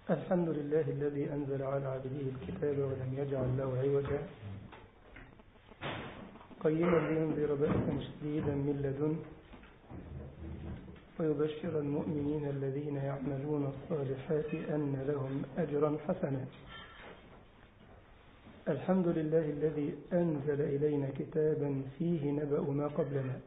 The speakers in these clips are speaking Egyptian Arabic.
الحمد لله الذي أنزل على عبده الكتاب ولم يجعل له عوجا قيما لينذر بأسا شديدا من لدنه ويبشر المؤمنين الذين يعملون الصالحات أن لهم أجرا حسنا الحمد لله الذي أنزل إلينا كتابا فيه نبأ ما قبلنا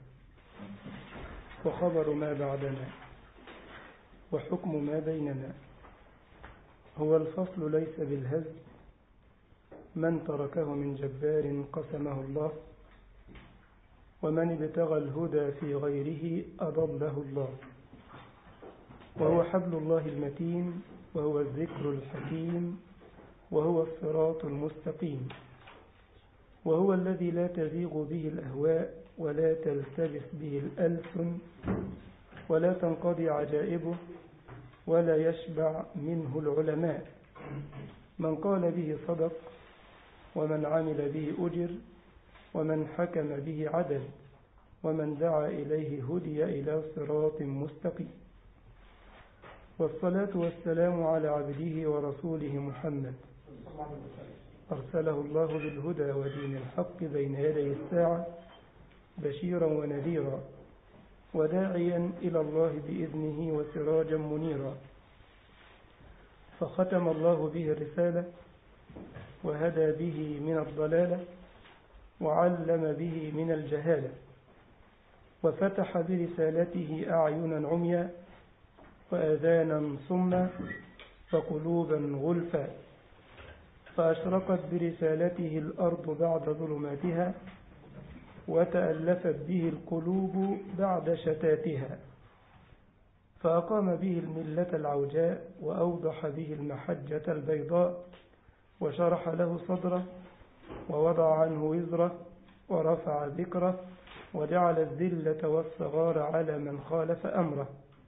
وخبر ما بعدنا وحكم ما بيننا هو الفصل ليس بالهزل من تركه من جبار قسمه الله ومن ابتغى الهدى في غيره أضله الله وهو حبل الله المتين وهو الذكر الحكيم وهو الصراط المستقيم وهو الذي لا تزيغ به الأهواء ولا تلتبس به الألسن ولا تنقضي عجائبه ولا يشبع منه العلماء من قال به صدق ومن عمل به أجر ومن حكم به عدل ومن دعا إليه هدي إلى صراط مستقيم والصلاة والسلام على عبده ورسوله محمد أرسله الله بالهدى ودين الحق بين يدي الساعة بشيرا ونذيرا وداعيا إلى الله بإذنه وسراجا منيرا فختم الله به الرسالة وهدى به من الضلالة وعلم به من الجهالة وفتح برسالته أعينا عميا وآذانا صما وقلوبا غلفا فأشرقت برسالته الأرض بعد ظلماتها وتألفت به القلوب بعد شتاتها فأقام به الملة العوجاء وأوضح به المحجة البيضاء وشرح له صدره ووضع عنه وزره ورفع ذكره وجعل الذلة والصغار على من خالف أمره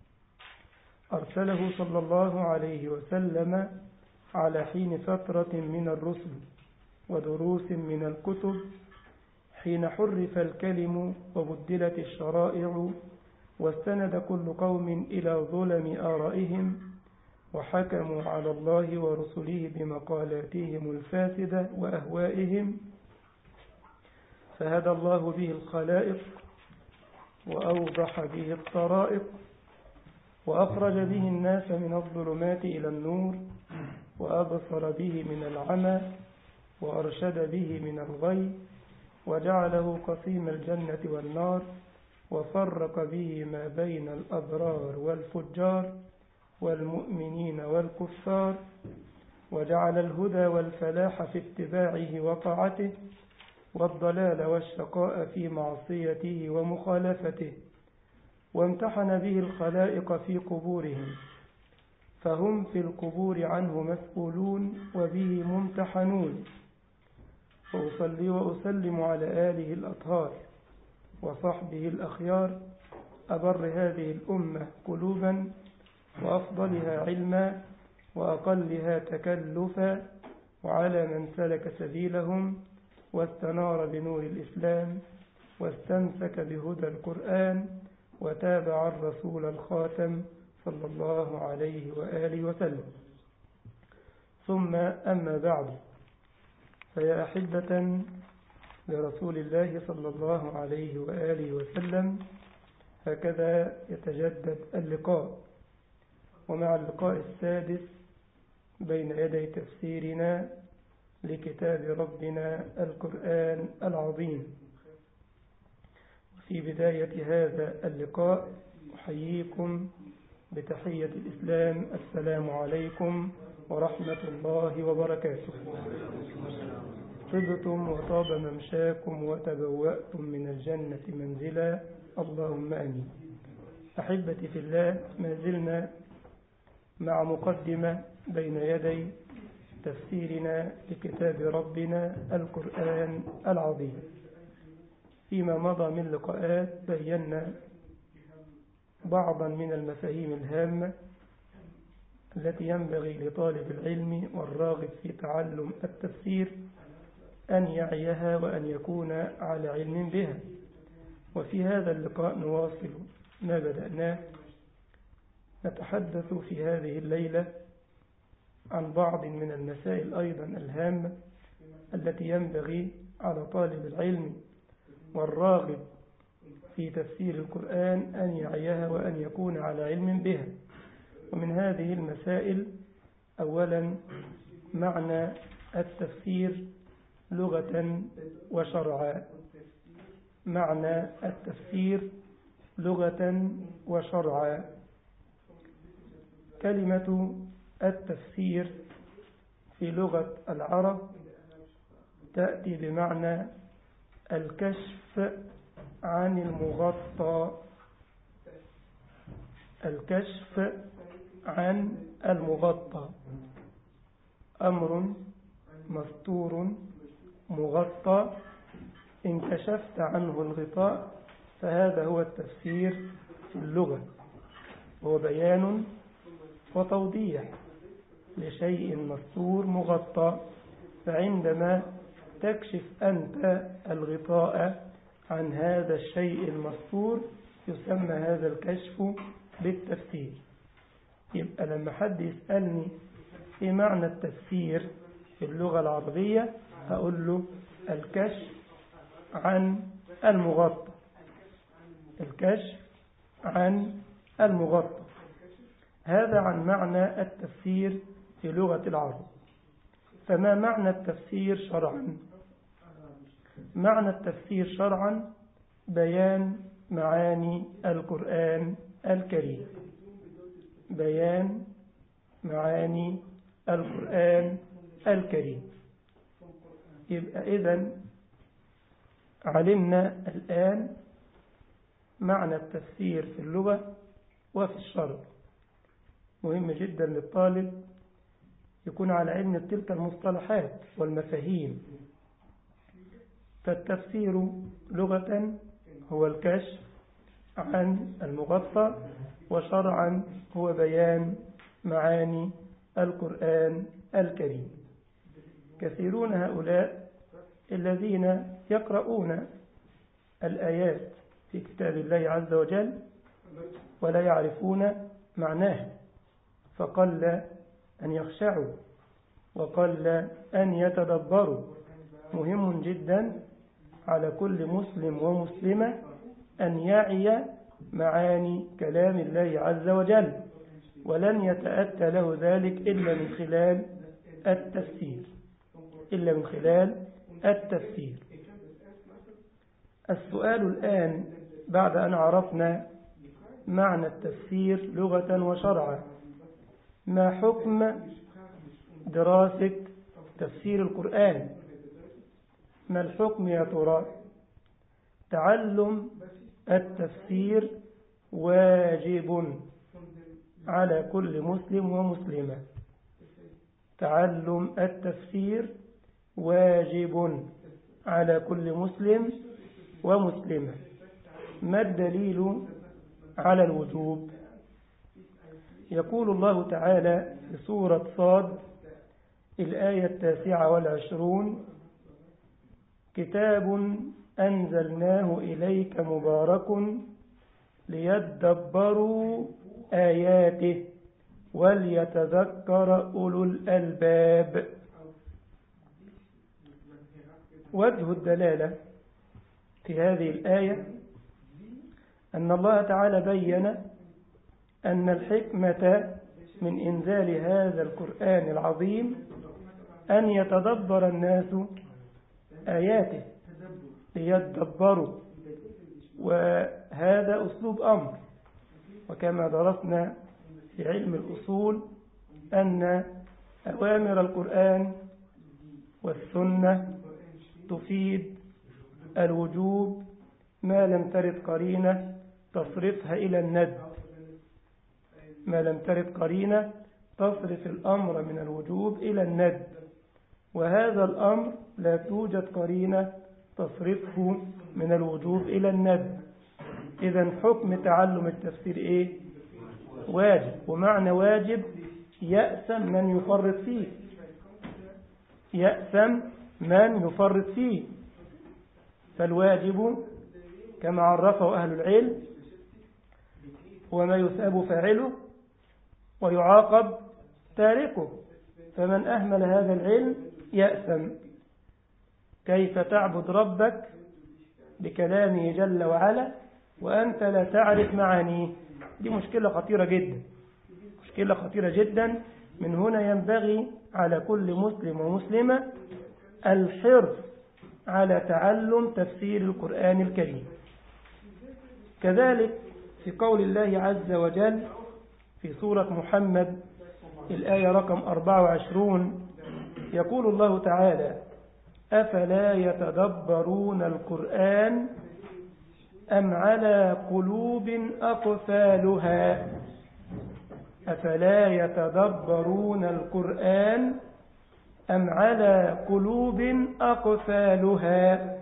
أرسله صلى الله عليه وسلم على حين فترة من الرسل ودروس من الكتب حين حرف الكلم وبدلت الشرائع واستند كل قوم إلى ظلم آرائهم وحكموا على الله ورسله بمقالاتهم الفاسدة وأهوائهم فهدى الله به الخلائق وأوضح به الطرائق وأخرج به الناس من الظلمات إلى النور وأبصر به من العمى وأرشد به من الغي وجعله قسيم الجنة والنار وفرق به ما بين الأبرار والفجار والمؤمنين والكفار وجعل الهدى والفلاح في اتباعه وطاعته والضلال والشقاء في معصيته ومخالفته وامتحن به الخلائق في قبورهم فهم في القبور عنه مسؤولون وبه ممتحنون وأصلي وأسلم على آله الأطهار وصحبه الأخيار أبر هذه الأمة قلوبا وأفضلها علما وأقلها تكلفا وعلى من سلك سبيلهم واستنار بنور الإسلام واستمسك بهدى القرآن وتابع الرسول الخاتم صلى الله عليه وآله وسلم ثم أما بعد فيا أحبة لرسول الله صلى الله عليه وآله وسلم هكذا يتجدد اللقاء ومع اللقاء السادس بين يدي تفسيرنا لكتاب ربنا القرآن العظيم في بداية هذا اللقاء أحييكم بتحية الإسلام السلام عليكم ورحمة الله وبركاته طبتم وطاب ممشاكم وتبوأتم من الجنة منزلا اللهم أمين أحبتي في الله ما زلنا مع مقدمة بين يدي تفسيرنا لكتاب ربنا القرآن العظيم فيما مضى من لقاءات بينا بعضا من المفاهيم الهامة التي ينبغي لطالب العلم والراغب في تعلم التفسير أن يعيها وأن يكون على علم بها وفي هذا اللقاء نواصل ما بدأناه نتحدث في هذه الليلة عن بعض من المسائل أيضا الهامة التي ينبغي على طالب العلم والراغب في تفسير القرآن أن يعيها وأن يكون على علم بها ومن هذه المسائل أولا معنى التفسير لغة وشرعا معنى التفسير لغة وشرعا كلمة التفسير في لغة العرب تأتي بمعنى الكشف عن المغطى الكشف عن المغطى أمر مستور مغطى إن كشفت عنه الغطاء فهذا هو التفسير في اللغة هو بيان وتوضيح لشيء مستور مغطى فعندما تكشف أنت الغطاء عن هذا الشيء المستور يسمى هذا الكشف بالتفسير يبقى لما حد يسألني ايه معنى التفسير في اللغة العربية هقول له الكشف عن المغطى الكشف عن المغطى هذا عن معنى التفسير في لغة العرب فما معنى التفسير شرعا معنى التفسير شرعا بيان معاني القرآن الكريم بيان معاني القرآن الكريم يبقى إذن علمنا الآن معنى التفسير في اللغة وفي الشرع مهم جدا للطالب يكون على علم بتلك المصطلحات والمفاهيم فالتفسير لغة هو الكشف عن المغطى وشرعا هو بيان معاني القرآن الكريم كثيرون هؤلاء الذين يقرؤون الآيات في كتاب الله عز وجل ولا يعرفون معناه فقل أن يخشعوا وقل أن يتدبروا مهم جدا على كل مسلم ومسلمة أن يعي معاني كلام الله عز وجل ولن يتأتى له ذلك إلا من خلال التفسير إلا من خلال التفسير السؤال الآن بعد أن عرفنا معنى التفسير لغة وشرعا ما حكم دراسة تفسير القرآن ما الحكم يا ترى تعلم التفسير واجب على كل مسلم ومسلمة تعلم التفسير واجب على كل مسلم ومسلمة ما الدليل على الوجوب يقول الله تعالى في سورة صاد الآية التاسعة والعشرون كتاب أنزلناه إليك مبارك ليدبروا آياته وليتذكر أولو الألباب وجه الدلالة في هذه الآية أن الله تعالى بين أن الحكمة من إنزال هذا القرآن العظيم أن يتدبر الناس آياته ليتدبروا وهذا أسلوب أمر وكما درسنا في علم الأصول أن أوامر القرآن والسنة تفيد الوجوب ما لم ترد قرينة تصرفها إلى الند ما لم ترد قرينة تصرف الأمر من الوجوب إلى الند وهذا الأمر لا توجد قرينة تصرفه من الوجوب إلى الند إذا حكم تعلم التفسير إيه واجب ومعنى واجب يأسم من يفرط فيه يأسم من يفرط فيه فالواجب كما عرفه أهل العلم هو ما يثاب فاعله ويعاقب تاركه فمن أهمل هذا العلم يأثم كيف تعبد ربك بكلامه جل وعلا وأنت لا تعرف معانيه دي مشكلة خطيرة جدا مشكلة خطيرة جدا من هنا ينبغي على كل مسلم ومسلمة الحرص على تعلم تفسير القرآن الكريم كذلك في قول الله عز وجل في سورة محمد الآية رقم 24 يقول الله تعالى أفلا يتدبرون القرآن أم على قلوب أقفالها أفلا يتدبرون القرآن أم على قلوب أقفالها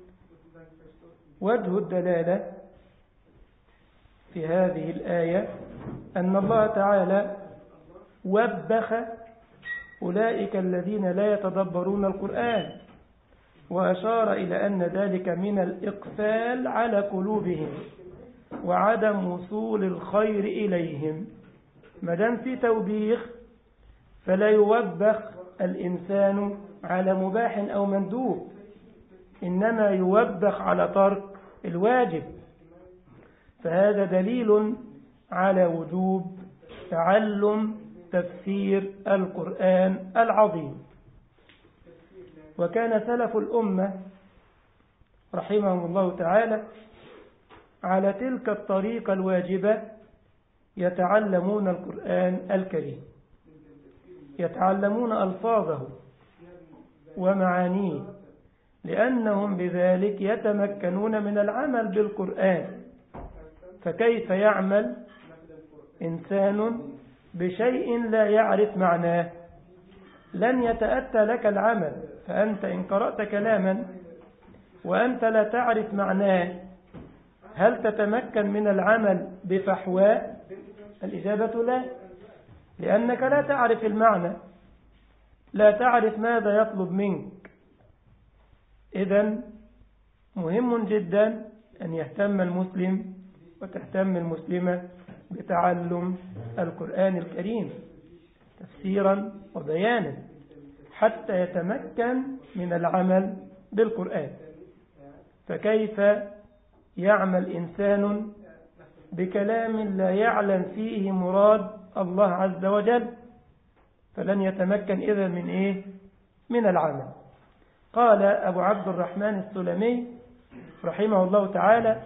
وجه الدلالة في هذه الآية أن الله تعالى وبخ أولئك الذين لا يتدبرون القرآن وأشار إلى أن ذلك من الإقفال على قلوبهم وعدم وصول الخير إليهم مدام في توبيخ فلا يوبخ الإنسان على مباح أو مندوب إنما يوبخ على ترك الواجب فهذا دليل على وجوب تعلم تفسير القرآن العظيم وكان سلف الأمة رحمهم الله تعالى على تلك الطريقة الواجبة يتعلمون القرآن الكريم يتعلمون ألفاظه ومعانيه لأنهم بذلك يتمكنون من العمل بالقرآن فكيف يعمل إنسان بشيء لا يعرف معناه لن يتأتى لك العمل فأنت إن قرأت كلاما وأنت لا تعرف معناه هل تتمكن من العمل بفحواء الإجابة لا لأنك لا تعرف المعنى لا تعرف ماذا يطلب منك إذا مهم جدا أن يهتم المسلم وتهتم المسلمة بتعلم القرآن الكريم تفسيرا وبيانا حتى يتمكن من العمل بالقرآن فكيف يعمل إنسان بكلام لا يعلم فيه مراد الله عز وجل فلن يتمكن إذا من إيه من العمل قال أبو عبد الرحمن السلمي رحمه الله تعالى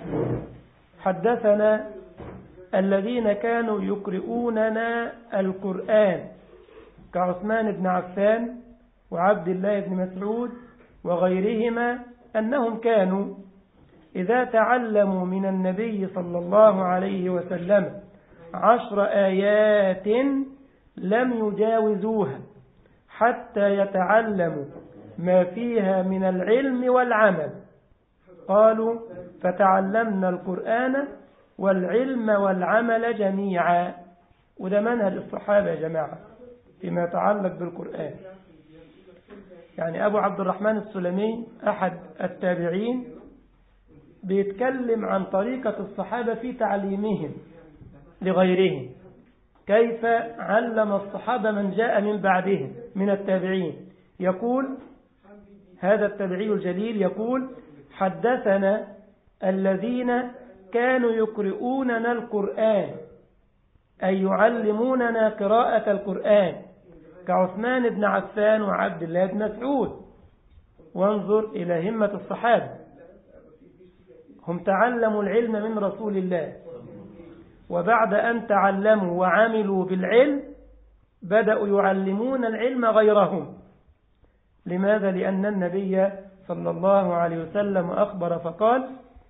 حدثنا الذين كانوا يقرؤوننا القرآن كعثمان بن عفان وعبد الله بن مسعود وغيرهما أنهم كانوا إذا تعلموا من النبي صلى الله عليه وسلم عشر آيات لم يجاوزوها حتى يتعلموا ما فيها من العلم والعمل قالوا فتعلمنا القرآن والعلم والعمل جميعا وده منهج الصحابة يا جماعة فيما يتعلق بالقرآن يعني أبو عبد الرحمن السلمي أحد التابعين بيتكلم عن طريقة الصحابة في تعليمهم لغيرهم كيف علم الصحابة من جاء من بعدهم من التابعين يقول هذا التابعي الجليل يقول حدثنا الذين كانوا يقرؤوننا القرآن أي يعلموننا قراءة القرآن كعثمان بن عفان وعبد الله بن مسعود وانظر إلى همة الصحابة هم تعلموا العلم من رسول الله وبعد أن تعلموا وعملوا بالعلم بدأوا يعلمون العلم غيرهم لماذا؟ لأن النبي صلى الله عليه وسلم أخبر فقال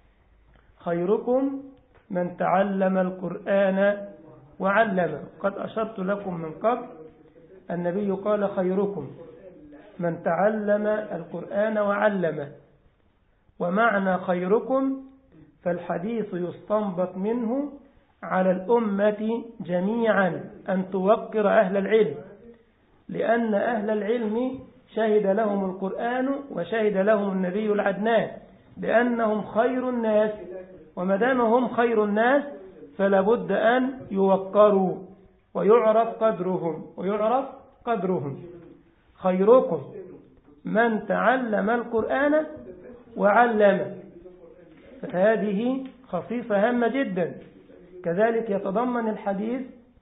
خيركم من تعلم القرآن وعلمه قد أشرت لكم من قبل النبي قال خيركم من تعلم القرآن وعلمه ومعنى خيركم فالحديث يستنبط منه على الأمة جميعا أن توقر أهل العلم لأن أهل العلم شهد لهم القرآن وشهد لهم النبي العدنان بأنهم خير الناس ومدام هم خير الناس فلا بد أن يوقروا ويعرف قدرهم ويعرف قدرهم خيركم من تعلم القرآن وعلمه فهذه خصيصة هامة جدا كذلك يتضمن الحديث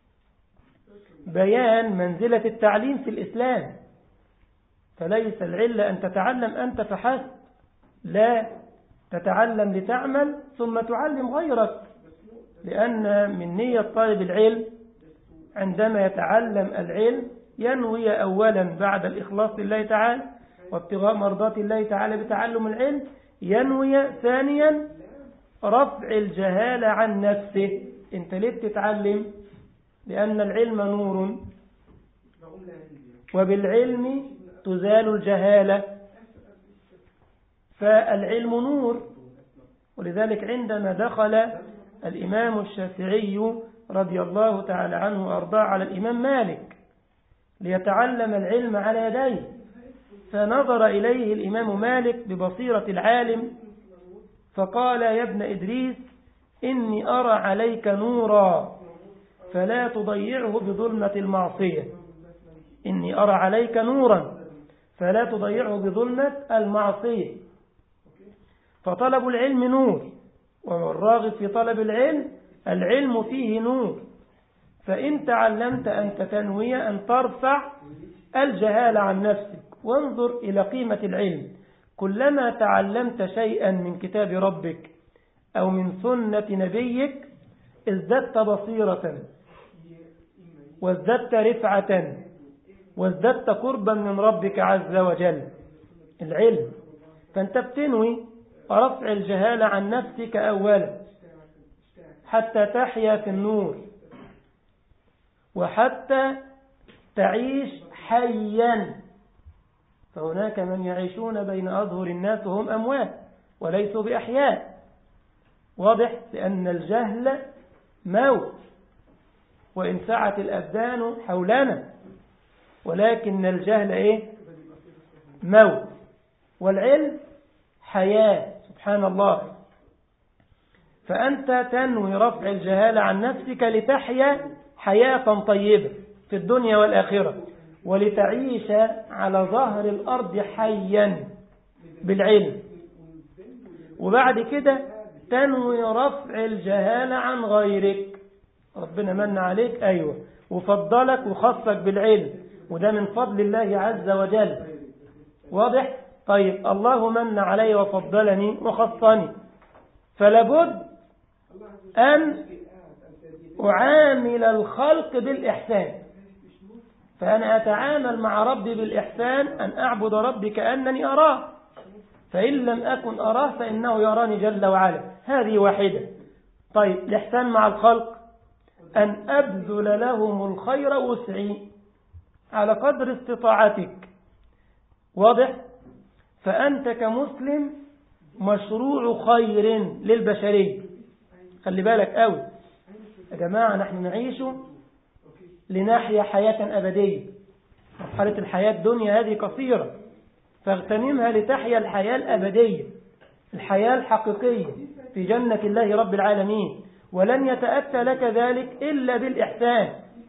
بيان منزلة التعليم في الإسلام فليس العلة أن تتعلم أنت فحسب لا تتعلم لتعمل ثم تعلم غيرك لأن من نية طالب العلم عندما يتعلم العلم ينوي أولا بعد الإخلاص لله تعالى وابتغاء مرضات الله تعالى بتعلم العلم ينوي ثانيا رفع الجهالة عن نفسه انت ليه بتتعلم لأن العلم نور وبالعلم تزال الجهالة فالعلم نور ولذلك عندما دخل الإمام الشافعي رضي الله تعالى عنه وأرضاه على الإمام مالك ليتعلم العلم على يديه فنظر إليه الإمام مالك ببصيرة العالم فقال يا ابن إدريس إني أرى عليك نورا فلا تضيعه بظلمة المعصية إني أرى عليك نورا فلا تضيعه بظلمة المعصية فطلب العلم نور والراغب في طلب العلم العلم فيه نور فإن تعلمت أنت تنوي أن ترفع الجهال عن نفسك وانظر إلى قيمة العلم كلما تعلمت شيئا من كتاب ربك أو من سنة نبيك ازددت بصيرة وازددت رفعة وازددت قربا من ربك عز وجل العلم فانت بتنوي رفع الجهالة عن نفسك أولا حتى تحيا في النور وحتى تعيش حيا فهناك من يعيشون بين أظهر الناس وهم أموات وليسوا بأحياء واضح لأن الجهل موت وإن سعت الأبدان حولنا ولكن الجهل إيه موت والعلم حياة سبحان الله فأنت تنوي رفع الجهالة عن نفسك لتحيا حياة طيبة في الدنيا والآخرة ولتعيش على ظهر الأرض حيا بالعلم وبعد كده تنوي رفع الجهالة عن غيرك ربنا من عليك أيوة وفضلك وخصك بالعلم وده من فضل الله عز وجل واضح طيب الله من علي وفضلني وخصني فلابد أن أعامل الخلق بالإحسان فأنا أتعامل مع ربي بالإحسان أن أعبد ربي كأنني أراه فإن لم أكن أراه فإنه يراني جل وعلا هذه واحدة طيب الإحسان مع الخلق أن أبذل لهم الخير وسعي على قدر استطاعتك واضح فأنت كمسلم مشروع خير للبشرية خلي بالك قوي يا جماعة نحن نعيش لنحيا حياة أبدية مرحلة الحياة الدنيا هذه قصيرة فاغتنمها لتحيا الحياة الأبدية الحياة الحقيقية في جنة الله رب العالمين ولن يتأتى لك ذلك إلا بالإحسان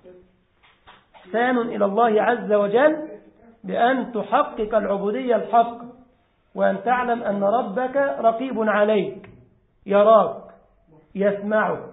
إحسان إلى الله عز وجل بأن تحقق العبودية الحق وأن تعلم أن ربك رقيب عليك يراك يسمعك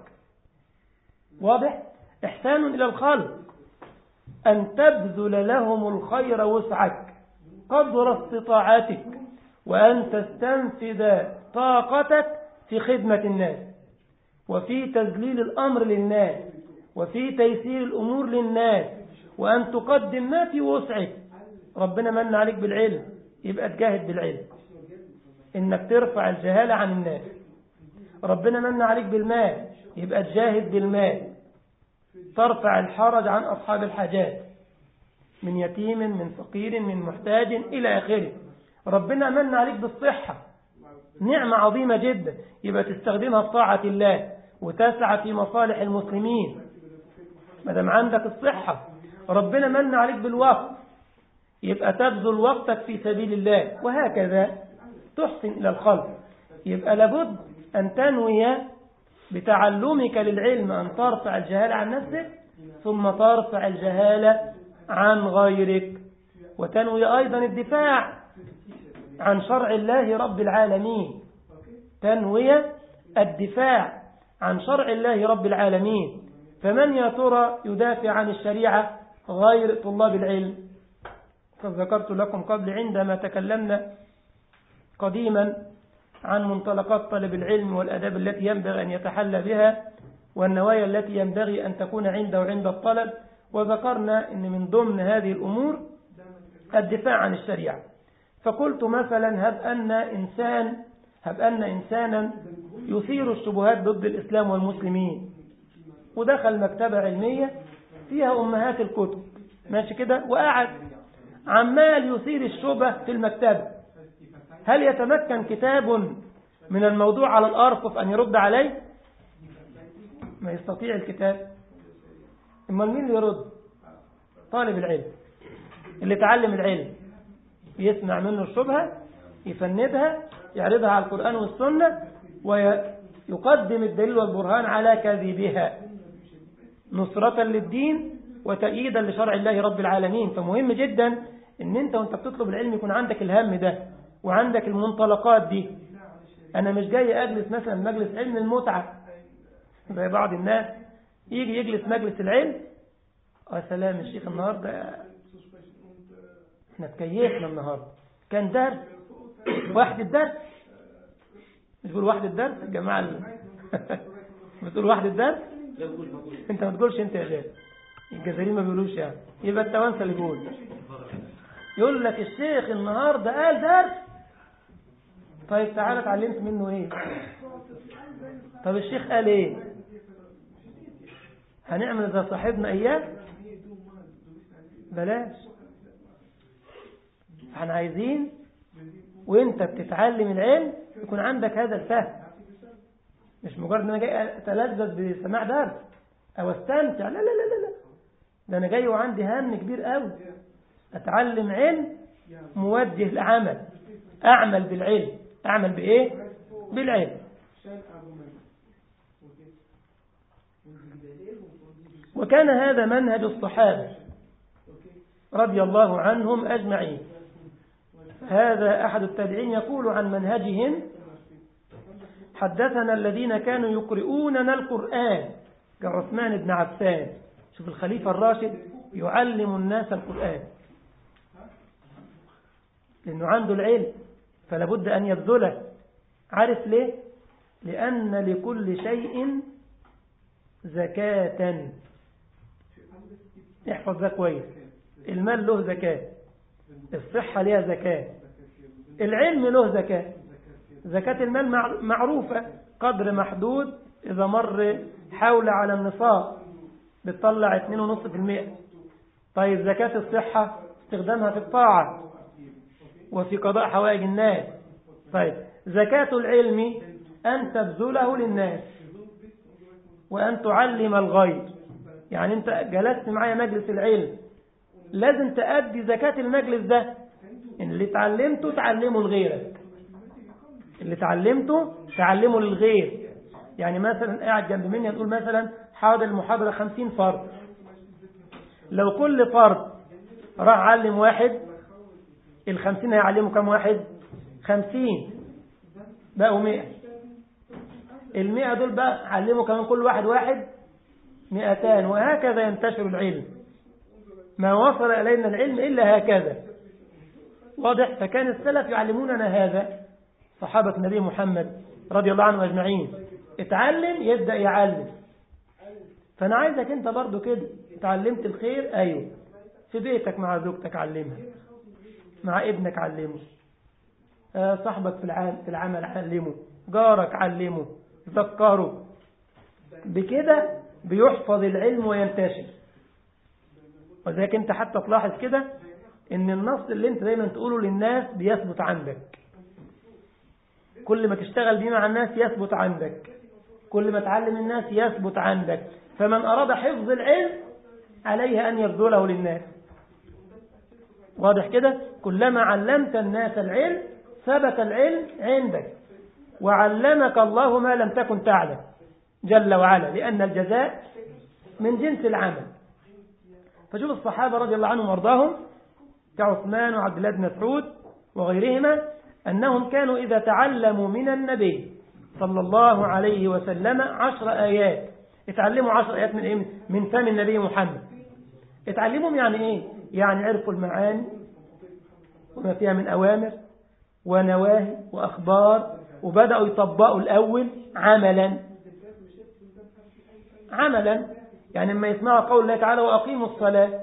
واضح إحسان إلى الخلق أن تبذل لهم الخير وسعك قدر استطاعتك وأن تستنفذ طاقتك في خدمة الناس وفي تذليل الأمر للناس وفي تيسير الأمور للناس وأن تقدم ما في وسعك ربنا من عليك بالعلم يبقى تجاهد بالعلم إنك ترفع الجهالة عن الناس ربنا من عليك بالمال يبقى تجاهد بالمال ترفع الحرج عن أصحاب الحاجات من يتيم من فقير من محتاج إلى آخره ربنا من عليك بالصحة نعمة عظيمة جدا يبقى تستخدمها في طاعة الله وتسعى في مصالح المسلمين ما دام عندك الصحة ربنا من عليك بالوقت يبقى تبذل وقتك في سبيل الله وهكذا تحسن إلى الخلق يبقى لابد أن تنوي بتعلمك للعلم أن ترفع الجهالة عن نفسك ثم ترفع الجهالة عن غيرك وتنوي أيضا الدفاع عن شرع الله رب العالمين تنوي الدفاع عن شرع الله رب العالمين فمن يا ترى يدافع عن الشريعة غير طلاب العلم فذكرت لكم قبل عندما تكلمنا قديما عن منطلقات طلب العلم والأداب التي ينبغي أن يتحلى بها والنوايا التي ينبغي أن تكون عنده عند الطلب وذكرنا أن من ضمن هذه الأمور الدفاع عن الشريعة فقلت مثلا هب أن إنسان هب أن إنسانا يثير الشبهات ضد الإسلام والمسلمين ودخل مكتبة علمية فيها أمهات الكتب ماشي كده وقعد عمال يثير الشبه في المكتبة هل يتمكن كتاب من الموضوع على الأرفف أن يرد عليه ما يستطيع الكتاب اما مين اللي يرد طالب العلم اللي تعلم العلم يسمع منه الشبهة يفندها يعرضها على القرآن والسنة ويقدم الدليل والبرهان على كذبها نصرة للدين وتأييدا لشرع الله رب العالمين فمهم جدا ان انت وانت بتطلب العلم يكون عندك الهم ده وعندك المنطلقات دي انا مش جاي اجلس مثلا مجلس علم المتعة زي بعض الناس يجي يجلس مجلس العلم يا سلام الشيخ النهاردة احنا تكيفنا النهاردة كان درس واحد الدرس مش بقول واحد الدرس الجماعة اللي بتقول واحد الدرس انت ما تقولش انت يا شيخ الجزائريين ما بيقولوش يعني يبقى التوانسه اللي بيقول يقول لك الشيخ النهارده قال درس طيب تعالى اتعلمت منه ايه طب الشيخ قال ايه هنعمل اذا صاحبنا اياه بلاش احنا عايزين وانت بتتعلم العلم يكون عندك هذا الفهم مش مجرد ان انا جاي اتلذذ بسماع درس او استمتع لا لا لا لا ده انا جاي وعندي هم كبير قوي اتعلم علم موجه لعمل اعمل بالعلم اعمل بايه بالعلم وكان هذا منهج الصحابة رضي الله عنهم أجمعين هذا أحد التابعين يقول عن منهجهم حدثنا الذين كانوا يقرؤوننا القرآن كعثمان بن عفان شوف الخليفة الراشد يعلم الناس القرآن لأنه عنده العلم فلا بد أن يبذله عارف ليه لأن لكل شيء زكاة احفظ ده كويس المال له زكاة الصحة لها زكاة العلم له زكاة زكاة المال معروفة قدر محدود إذا مر حول على النصاب بتطلع 2.5% طيب زكاة الصحة استخدامها في الطاعة وفي قضاء حوائج الناس طيب زكاة العلم أن تبذله للناس وأن تعلم الغير يعني أنت جلست معايا مجلس العلم لازم تأدي زكاة المجلس ده إن اللي تعلمته تعلمه لغيرك اللي تعلمته تعلمه للغير يعني مثلا قاعد جنب مني هتقول مثلا حاضر المحاضرة خمسين فرد لو كل فرد راح علم واحد الخمسين هيعلموا كم واحد خمسين بقوا مئة المئة دول بقى علموا كمان كل واحد واحد مئتان وهكذا ينتشر العلم ما وصل إلينا العلم إلا هكذا واضح فكان السلف يعلموننا هذا صحابة النبي محمد رضي الله عنه أجمعين اتعلم يبدأ يعلم فأنا عايزك أنت برضو كده اتعلمت الخير أيوه في بيتك مع زوجتك علمها مع ابنك علمه آه صاحبك في العمل, في العمل علمه جارك علمه ذكره بكده بيحفظ العلم وينتشر وذلك انت حتى تلاحظ كده ان النص اللي انت دايما تقوله للناس بيثبت عندك كل ما تشتغل بيه مع الناس يثبت عندك كل ما تعلم الناس يثبت عندك فمن أراد حفظ العلم عليه أن يبذله للناس واضح كده كلما علمت الناس العلم ثبت العلم عندك وعلمك الله ما لم تكن تعلم جل وعلا لأن الجزاء من جنس العمل فشوف الصحابة رضي الله عنهم وارضاهم كعثمان وعبد الله بن مسعود وغيرهما أنهم كانوا إذا تعلموا من النبي صلى الله عليه وسلم عشر آيات اتعلموا عشر آيات من إيه؟ من فم النبي محمد اتعلمهم يعني إيه يعني عرفوا المعاني وما فيها من أوامر ونواهي وأخبار وبدأوا يطبقوا الأول عملا عملا يعني لما يسمعوا قول الله تعالى وأقيموا الصلاة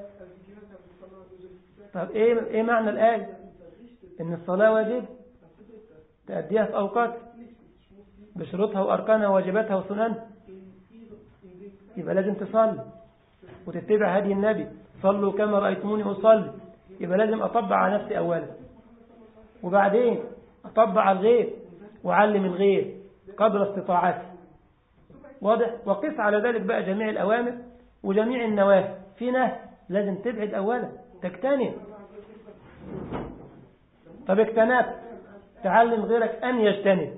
طب إيه, إيه معنى الآية إن الصلاة واجب تأديها في أوقات بشروطها وأركانها وواجباتها وسننها يبقى لازم تصلي وتتبع هدي النبي صلوا كما رأيتموني أصلي يبقى لازم أطبع على نفسي أولا وبعدين أطبع على الغير وعلم الغير قدر استطاعتي واضح وقف على ذلك بقى جميع الأوامر وجميع النواهي في نهي لازم تبعد أولا تجتنب طب اجتنبت تعلم غيرك أن يجتنب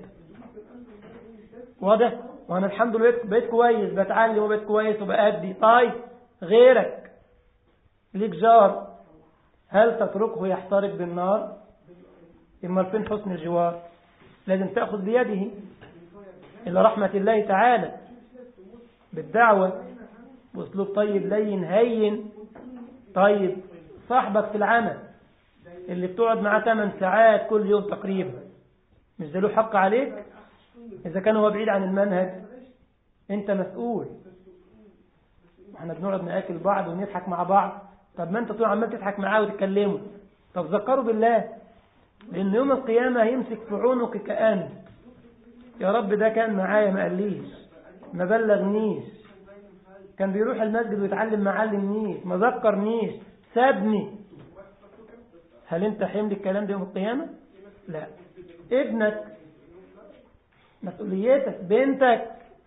واضح وأنا الحمد لله بقيت كويس بتعلم وبقيت كويس وبأدي طيب غيرك ليك جار هل تتركه يحترق بالنار إما فين حسن الجوار لازم تأخذ بيده إلى رحمة الله تعالى بالدعوة بأسلوب طيب لين هين طيب صاحبك في العمل اللي بتقعد معاه 8 ساعات كل يوم تقريبا مش ده له حق عليك إذا كان هو بعيد عن المنهج أنت مسؤول احنا بنقعد ناكل بعض ونضحك مع بعض طب ما انت طول عمال تضحك معاه وتتكلموا طب ذكروا بالله لان يوم القيامة هيمسك في عنقك كأن يا رب ده كان معايا ما قاليش ما بلغنيش كان بيروح المسجد ويتعلم ما علمنيش ما ذكرنيش سابني هل انت حمل الكلام ده يوم القيامة لا ابنك مسؤوليتك بنتك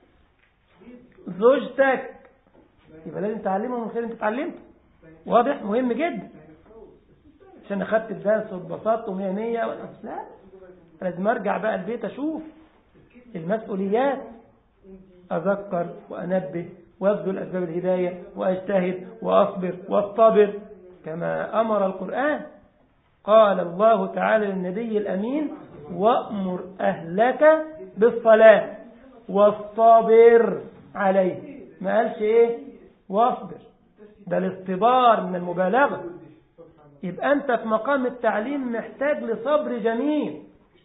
زوجتك يبقى لازم تعلمهم من خير انت اتعلمت واضح مهم جدا عشان اخدت الدرس واتبسطت ومية مية لا لازم ارجع بقى البيت اشوف المسؤوليات اذكر وانبه وابذل اسباب الهدايه واجتهد واصبر واصطبر كما امر القران قال الله تعالى للنبي الامين وامر اهلك بالصلاه واصطبر عليه ما قالش ايه واصبر ده الاصطبار من المبالغة يبقى أنت في مقام التعليم محتاج لصبر جميل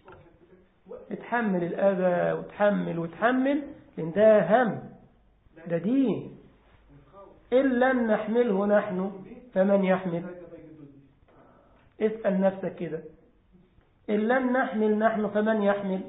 تتحمل الأذى وتحمل وتحمل لأن ده هم ده دين إن لم نحمله نحن فمن يحمل اسأل نفسك كده إن لم نحمل نحن فمن يحمل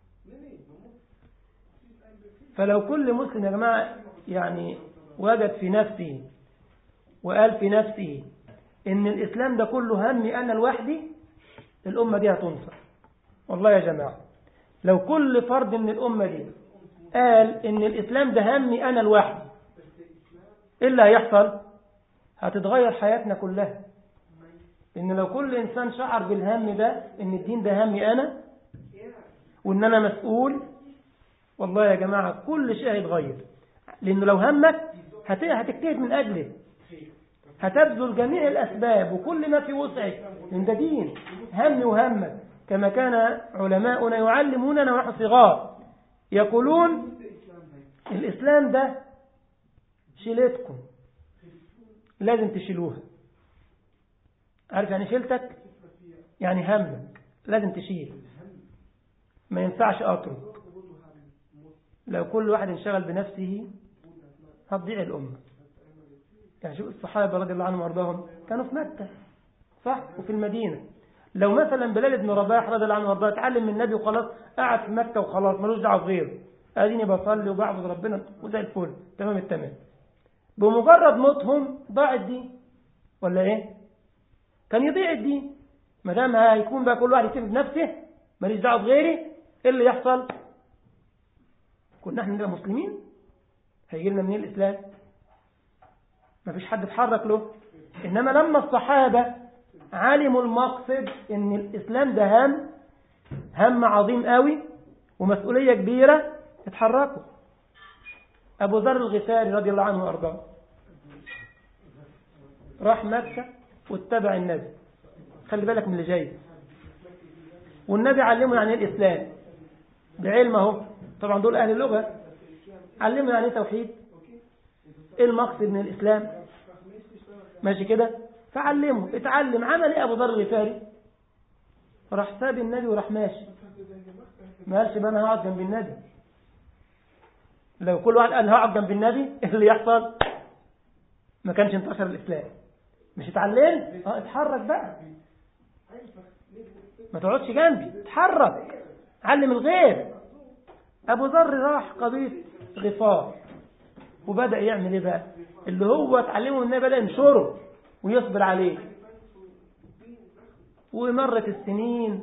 فلو كل مسلم يا جماعة يعني وجد في نفسه وقال في نفسه ان الاسلام ده كله همي انا لوحدي الامه دي هتنصر والله يا جماعه لو كل فرد من الامه دي قال ان الاسلام ده همي انا لوحدي ايه اللي هيحصل هتتغير حياتنا كلها ان لو كل انسان شعر بالهم ده ان الدين ده همي انا وان انا مسؤول والله يا جماعه كل شيء هيتغير لانه لو همك هتجتهد من اجله هتبذل جميع الأسباب وكل ما في وسعك من ده دين هم وهمك كما كان علماؤنا يعلموننا ونحن صغار يقولون الإسلام ده شيلتكم لازم تشيلوها عارف يعني شيلتك يعني همك لازم تشيل ما ينفعش أترك لو كل واحد انشغل بنفسه هتضيع الأمة يعني شوف الصحابة رضي الله عنهم وارضاهم كانوا في مكة صح وفي المدينة لو مثلا بلال بن رباح رضي الله عنه وارضاه اتعلم من النبي وخلاص قعد في مكة وخلاص ملوش دعوه بغيره اديني بصلي وبعبد ربنا وزي الفل تمام التمام بمجرد موتهم ضاع الدين ولا ايه كان يضيع الدين ما دام هيكون بقى كل واحد يسيب بنفسه ماليش دعوه بغيري ايه اللي يحصل كنا احنا نبقى مسلمين هيجي لنا منين الاسلام ما فيش حد اتحرك له إنما لما الصحابة علموا المقصد إن الإسلام ده هم هم عظيم قوي ومسؤولية كبيرة اتحركوا أبو ذر الغفاري رضي الله عنه وأرضاه راح مكة واتبع النبي خلي بالك من اللي جاي والنبي علمه يعني ايه الإسلام بعلم اهو طبعا دول أهل اللغة علمه يعني ايه توحيد ايه المقصد من الإسلام ماشي كده فعلمه اتعلم عمل ايه أبو ذر الغفاري راح ساب النبي وراح ماشي ما قالش بقى انا هقعد جنب النبي لو كل واحد قال هقعد جنب النبي ايه اللي يحصل ما كانش انتشر الإسلام مش اتعلمت اه اتحرك بقى ما تقعدش جنبي اتحرك علم الغير ابو ذر راح قبيله غفار وبدأ يعمل ايه بقى اللي هو اتعلمه من النبي بدأ ينشره ويصبر عليه ومرت السنين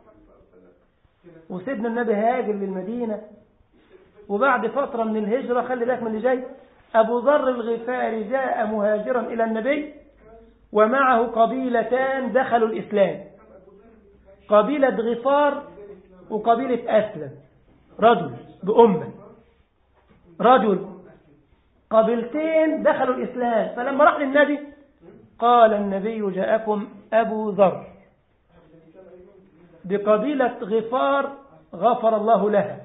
وسيدنا النبي هاجر للمدينة وبعد فترة من الهجرة خلي بالك من اللي جاي أبو ذر الغفاري جاء مهاجرا إلى النبي ومعه قبيلتان دخلوا الإسلام قبيلة غفار وقبيلة أسلم رجل بأمة رجل قبيلتين دخلوا الإسلام فلما راح للنبي قال النبي جاءكم أبو ذر بقبيلة غفار غفر الله لها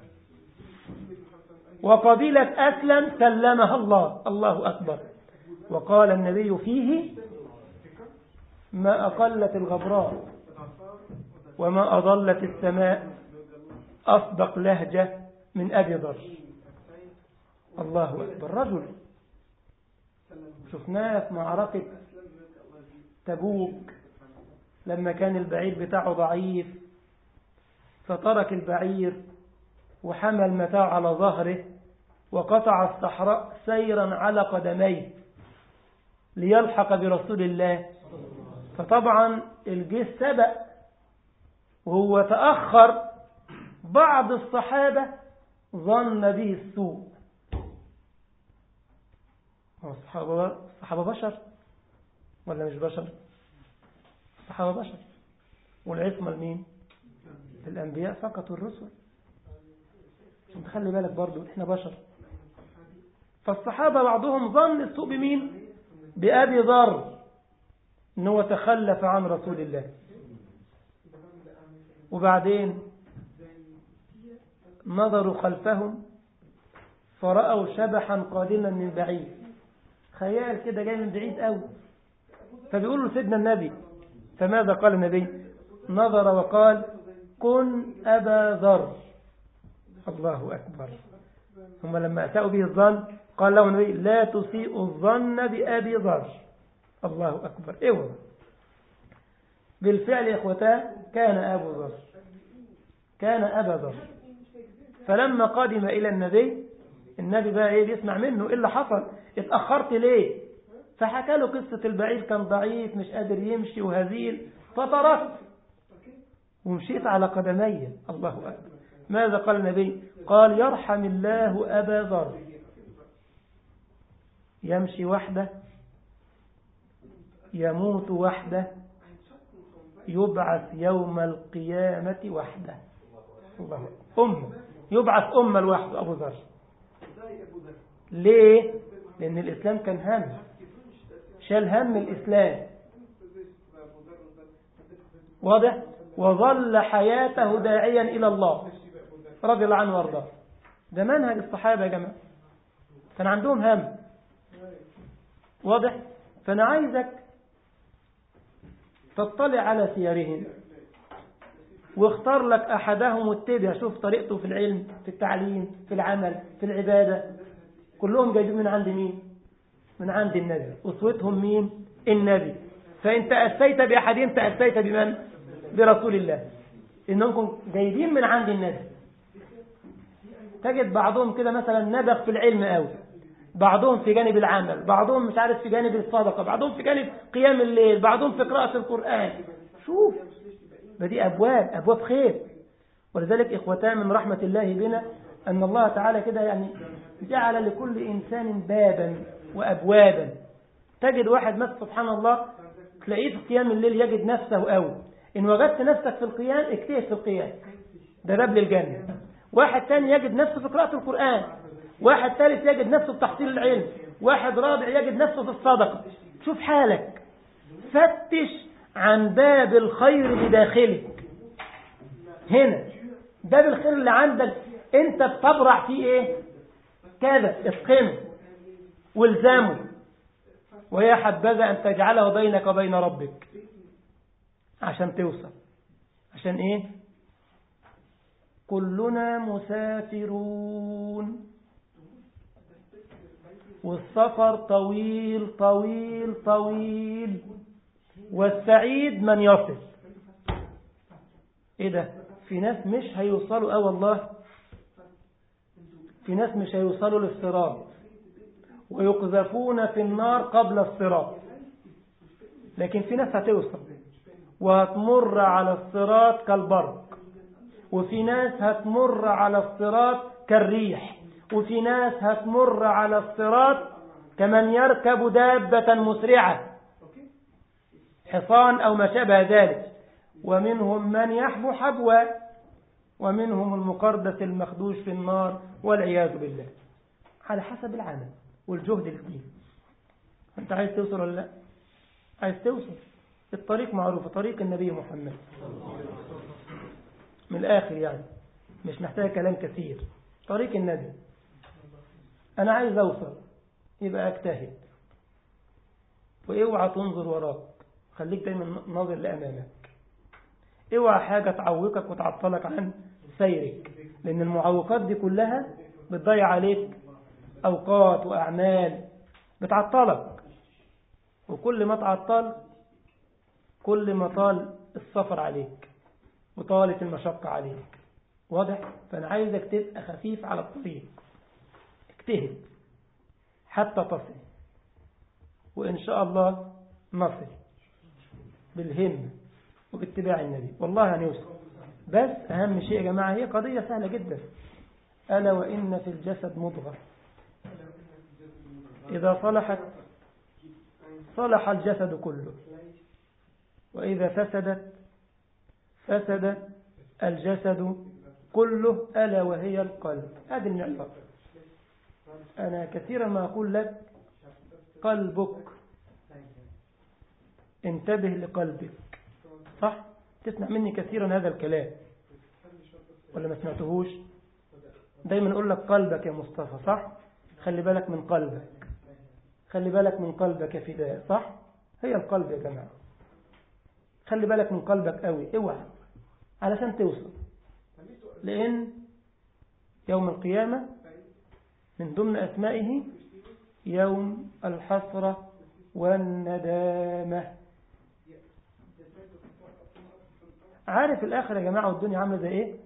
وقبيلة أسلم سلمها الله الله أكبر وقال النبي فيه ما أقلت الغبراء وما أضلت السماء أصدق لهجة من أبي ذر الله أكبر رجل شفناه في معركة تبوك لما كان البعير بتاعه ضعيف فترك البعير وحمل متاع على ظهره وقطع الصحراء سيرا على قدميه ليلحق برسول الله فطبعا الجيش سبق وهو تأخر بعض الصحابة ظن به السوء الصحابة, الصحابة بشر ولا مش بشر الصحابة بشر والعصمة لمين الأنبياء فقط الرسل عشان تخلي بالك برضو احنا بشر فالصحابة بعضهم ظن السوء بمين بأبي ذر انه تخلف عن رسول الله وبعدين نظروا خلفهم فرأوا شبحا قادما من بعيد خيال كده جاي من بعيد قوي فبيقولوا سيدنا النبي فماذا قال النبي نظر وقال كن أبا ذر الله أكبر ثم لما أساءوا به الظن قال له النبي لا تسيء الظن بأبي ذر الله أكبر إيوه بالفعل يا إخوتان كان أبو ذر كان أبا ذر فلما قدم إلى النبي النبي بقى إيه بيسمع منه إيه اللي حصل اتأخرت ليه فحكى له قصة البعير كان ضعيف مش قادر يمشي وهزيل فتركت ومشيت على قدمي الله أكبر ماذا قال النبي قال يرحم الله أبا ذر يمشي وحده يموت وحده يبعث يوم القيامة وحده الله أم يبعث أم الوحد أبو ذر ليه لأن الإسلام كان هم شال هم الإسلام واضح وظل حياته داعيا إلى الله رضي الله عنه وارضاه ده منهج الصحابة يا جماعة كان عندهم هم واضح فأنا عايزك تطلع على سيرهم واختار لك أحدهم واتبع شوف طريقته في العلم في التعليم في العمل في العبادة كلهم جايبين من عند مين من عند النبي أسوتهم مين النبي فإن تأسيت بأحدهم تأسيت بمن برسول الله إنهم جايبين من عند النبي تجد بعضهم كده مثلا نبغ في العلم قوي بعضهم في جانب العمل بعضهم مش عارف في جانب الصدقة بعضهم في جانب قيام الليل بعضهم في قراءة القرآن شوف بدي أبواب أبواب خير ولذلك إخوتان من رحمة الله بنا أن الله تعالى كده يعني جعل لكل إنسان بابا وأبوابا تجد واحد مثل سبحان الله تلاقيه في قيام الليل يجد نفسه أوي إن وجدت نفسك في القيام اكتئب في القيام ده باب للجنة واحد ثاني يجد نفسه في قراءة القرآن واحد ثالث يجد نفسه في تحصيل العلم واحد رابع يجد نفسه في الصدقة شوف حالك فتش عن باب الخير بداخلك هنا باب الخير اللي عندك انت بتبرع فيه ايه كذا اتقنه والزامه ويا حبذا ان تجعله بينك وبين ربك عشان توصل عشان ايه كلنا مسافرون والسفر طويل طويل طويل والسعيد من يصل ايه ده في ناس مش هيوصلوا اه والله في ناس مش هيوصلوا للصراط ويقذفون في النار قبل الصراط لكن في ناس هتوصل وهتمر على الصراط كالبرق وفي ناس هتمر على الصراط كالريح وفي ناس هتمر على الصراط كمن يركب دابة مسرعة حصان أو ما شابه ذلك ومنهم من يحبو حبوا ومنهم المقردس المخدوش في النار والعياذ بالله على حسب العمل والجهد الدين أنت عايز توصل ولا لا عايز توصل الطريق معروف طريق النبي محمد من الآخر يعني مش محتاج كلام كثير طريق النبي أنا عايز أوصل يبقى أجتهد وإوعى تنظر وراك خليك دايما ناظر لأمامك اوعى حاجة تعوقك وتعطلك عن سيرك لأن المعوقات دي كلها بتضيع عليك أوقات وأعمال بتعطلك وكل ما تعطل كل ما طال السفر عليك وطالت المشقة عليك واضح فأنا عايزك تبقى خفيف على الطريق اجتهد حتى تصل وإن شاء الله نصل بالهمة وباتباع النبي والله هنوصل بس أهم شيء يا جماعة هي قضية سهلة جدا ألا وإن في الجسد مضغة إذا صلحت صلح الجسد كله وإذا فسدت فسد الجسد كله ألا وهي القلب هذه المعيار أنا كثيرا ما أقول لك قلبك انتبه لقلبك صح تسمع مني كثيرا هذا الكلام ولا ما سمعتهوش دايما اقول لك قلبك يا مصطفى صح خلي بالك من قلبك خلي بالك من قلبك يا فداء صح هي القلب يا جماعة خلي بالك من قلبك قوي اوعى علشان توصل لأن يوم القيامة من ضمن أسمائه يوم الحسرة والندامة عارف الآخر يا جماعة والدنيا عاملة زي إيه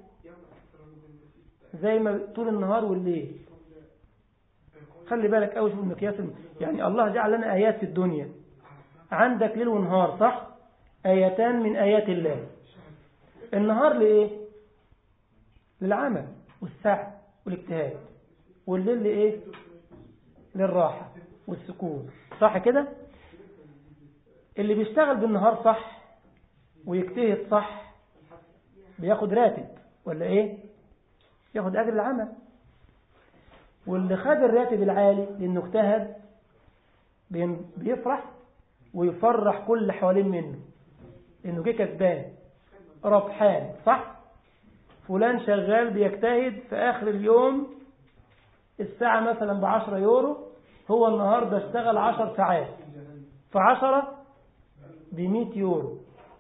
زي ما طول النهار والليل خلي بالك أول شوف المقياس يعني الله جعل لنا آيات في الدنيا عندك ليل ونهار صح آيتان من آيات الله النهار لإيه للعمل والسعي والاجتهاد والليل لإيه للراحة والسكون صح كده اللي بيشتغل بالنهار صح ويجتهد صح بياخد راتب ولا ايه ياخد اجر العمل واللي خد الراتب العالي لانه اجتهد بيفرح ويفرح كل اللي حوالين منه لانه جه كسبان ربحان صح فلان شغال بيجتهد في اخر اليوم الساعة مثلا بعشرة يورو هو النهاردة اشتغل عشر ساعات فعشرة بمئة يورو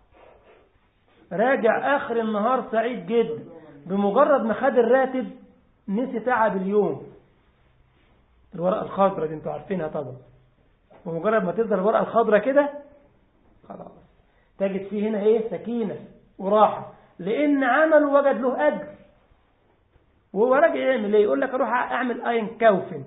راجع آخر النهار سعيد جدا بمجرد ما خد الراتب نسي تعب اليوم الورقة الخضراء دي انتوا عارفينها طبعا بمجرد ما تظهر الورقة الخضراء كده خلاص تجد فيه هنا ايه سكينة وراحة لان عمل وجد له اجر وهو راجع يعمل ايه يقول لك اروح اعمل اين كوفن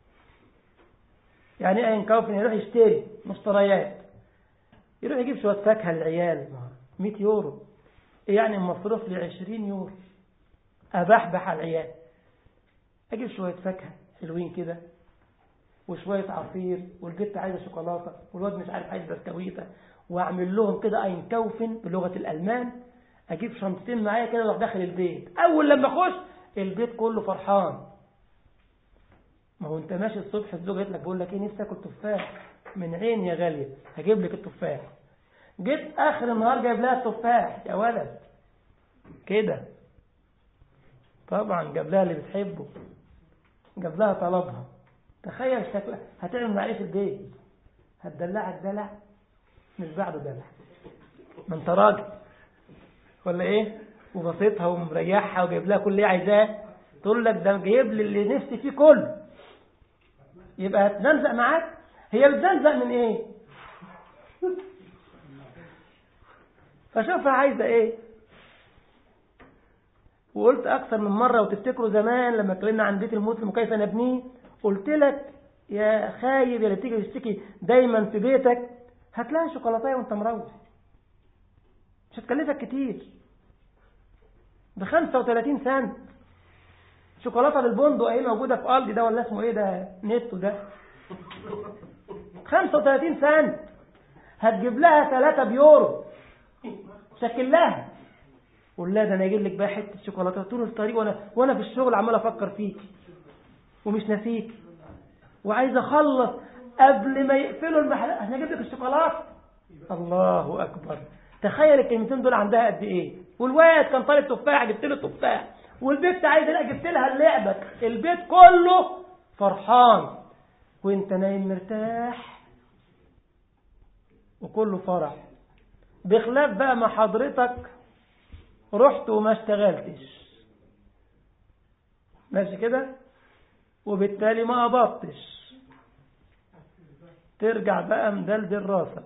يعني ايه اين كوفن يروح يشتري مشتريات يروح يجيب شوية فاكهة للعيال 100 يورو يعني مصروف لي 20 يورو أبحبح على العيال أجيب شوية فاكهة حلوين كده وشوية عصير والبنت عايزة شوكولاتة والواد مش عارف عايز بسكويتة وأعمل لهم كده أين كوفن بلغة الألمان أجيب شنطتين معايا كده وأروح داخل البيت أول لما أخش البيت كله فرحان ما هو أنت ماشي الصبح الزوجة قالت لك بقول لك إيه نفسي آكل تفاح من عين يا غالية هجيب لك التفاح جيت آخر النهار جايب لها التفاح يا ولد كده طبعا جاب لها اللي بتحبه جاب لها طلبها تخيل شكلها هتعمل معاه ايه في البيت هتدلعك دلع مش بعده دلع ما انت راجل ولا ايه وبسيطها ومريحها وجايب لها كل اللي عايزاه تقول لك ده جايب لي اللي نفسي فيه كله يبقى هتنزق معاك هي بتنزق من ايه فشوفها عايزه ايه وقلت اكثر من مره وتفتكروا زمان لما اتكلمنا عن بيت المسلم وكيف نبنيه قلت لك يا خايب يا اللي تيجي تشتكي دايما في بيتك هتلاقي شوكولاتايه وانت مروح مش هتكلفك كتير ب 35 سنت شوكولاته بالبندق اهي موجوده في قلبي ده ولا اسمه ايه ده نتو ده 35 سنت هتجيب لها 3 بيورو شكل لها قول لها ده انا اجيب لك بقى حته شوكولاته طول الطريق وانا وانا في الشغل عمال افكر فيك ومش ناسيك وعايز اخلص قبل ما يقفلوا المحل عشان اجيب لك الشوكولاته الله اكبر تخيل الكلمتين دول عندها قد ايه والواد كان طالب تفاح جبت له تفاح والبنت عايزه لا جبت لها اللعبه البيت كله فرحان وانت نايم مرتاح وكله فرح بخلاف بقى ما حضرتك رحت وما اشتغلتش ماشي كده وبالتالي ما قبضتش ترجع بقى مدلدل راسك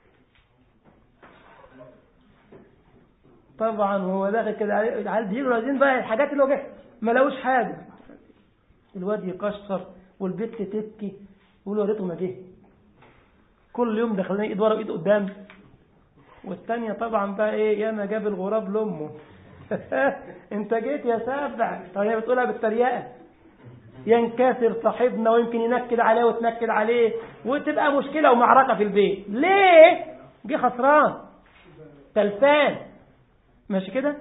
طبعا وهو داخل كده عايز يجوا عايزين بقى الحاجات اللي هو جاي ما لقوش حاجه الواد يكشر والبت تبكي يقول وريته ما جه كل يوم داخلين ايد ورا وايد قدام والتانية طبعا بقى ايه ياما جاب الغراب لامه انت جيت يا سابع طيب هي بتقولها بالتريقه ينكسر صاحبنا ويمكن ينكد عليه وتنكد عليه وتبقى مشكله ومعركه في البيت ليه جه خسران تلفان ماشي كده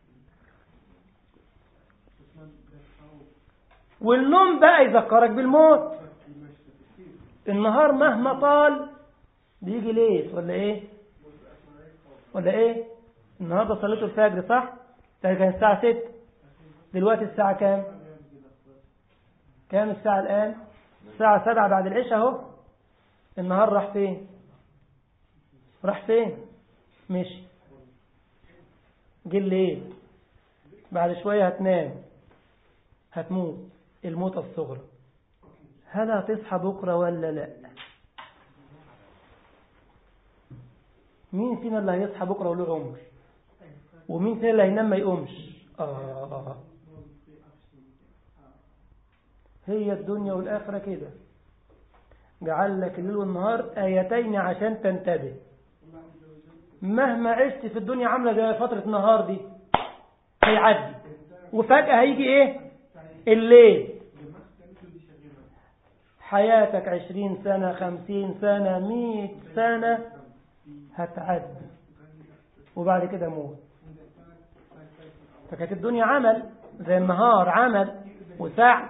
والنوم بقى يذكرك بالموت النهار مهما طال بيجي ليل ولا ايه ولا ايه النهارده صليتوا الفجر صح ده كان الساعه 6 دلوقتي الساعه كام كام الساعه الان الساعه 7 بعد العشاء اهو النهار راح فين راح فين مشي جه الليل بعد شويه هتنام هتموت الموتة الصغرى هل هتصحى بكرة ولا لا مين فينا اللي هيصحى بكرة وله عمر ومين فينا اللي هينام ما يقومش آه. هي الدنيا والآخرة كده جعل لك الليل والنهار آيتين عشان تنتبه مهما عشت في الدنيا عاملة زي فترة النهار دي هيعدي وفجأة هيجي ايه الليل حياتك عشرين سنة خمسين سنة مئة سنة هتعدي وبعد كده موت فكانت الدنيا عمل زي النهار عمل وسعي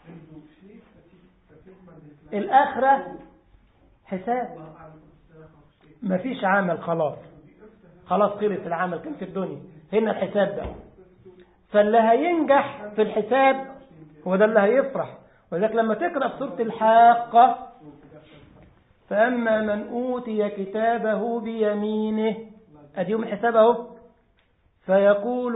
الآخرة حساب مفيش عمل خلاص خلاص خلص العمل كان في الدنيا هنا الحساب ده فاللي هينجح في الحساب هو ده اللي هيفرح ولذلك لما تقرأ في سورة الحاقة فأما من أوتي كتابه بيمينه أديهم الحساب اهو فيقول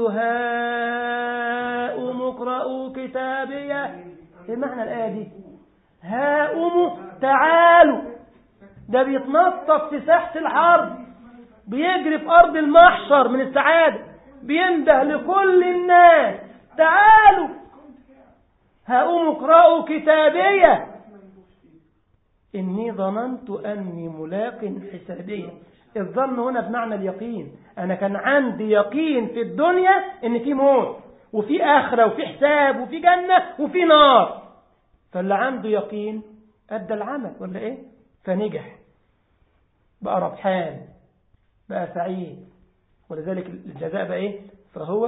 هاؤم اقرأوا كتابيه ايه معنى الآية دي هاؤم تعالوا ده بيتنطط في ساحة الحرب بيجري في أرض المحشر من السعادة بينده لكل الناس تعالوا هاؤم اقرأوا كتابيه إني ظننت أني ملاق حسابية الظن هنا بمعنى اليقين أنا كان عندي يقين في الدنيا إن في موت وفي آخرة وفي حساب وفي جنة وفي نار فاللي عنده يقين أدى العمل ولا إيه فنجح بقى ربحان بقى سعيد ولذلك الجزاء بقى إيه فهو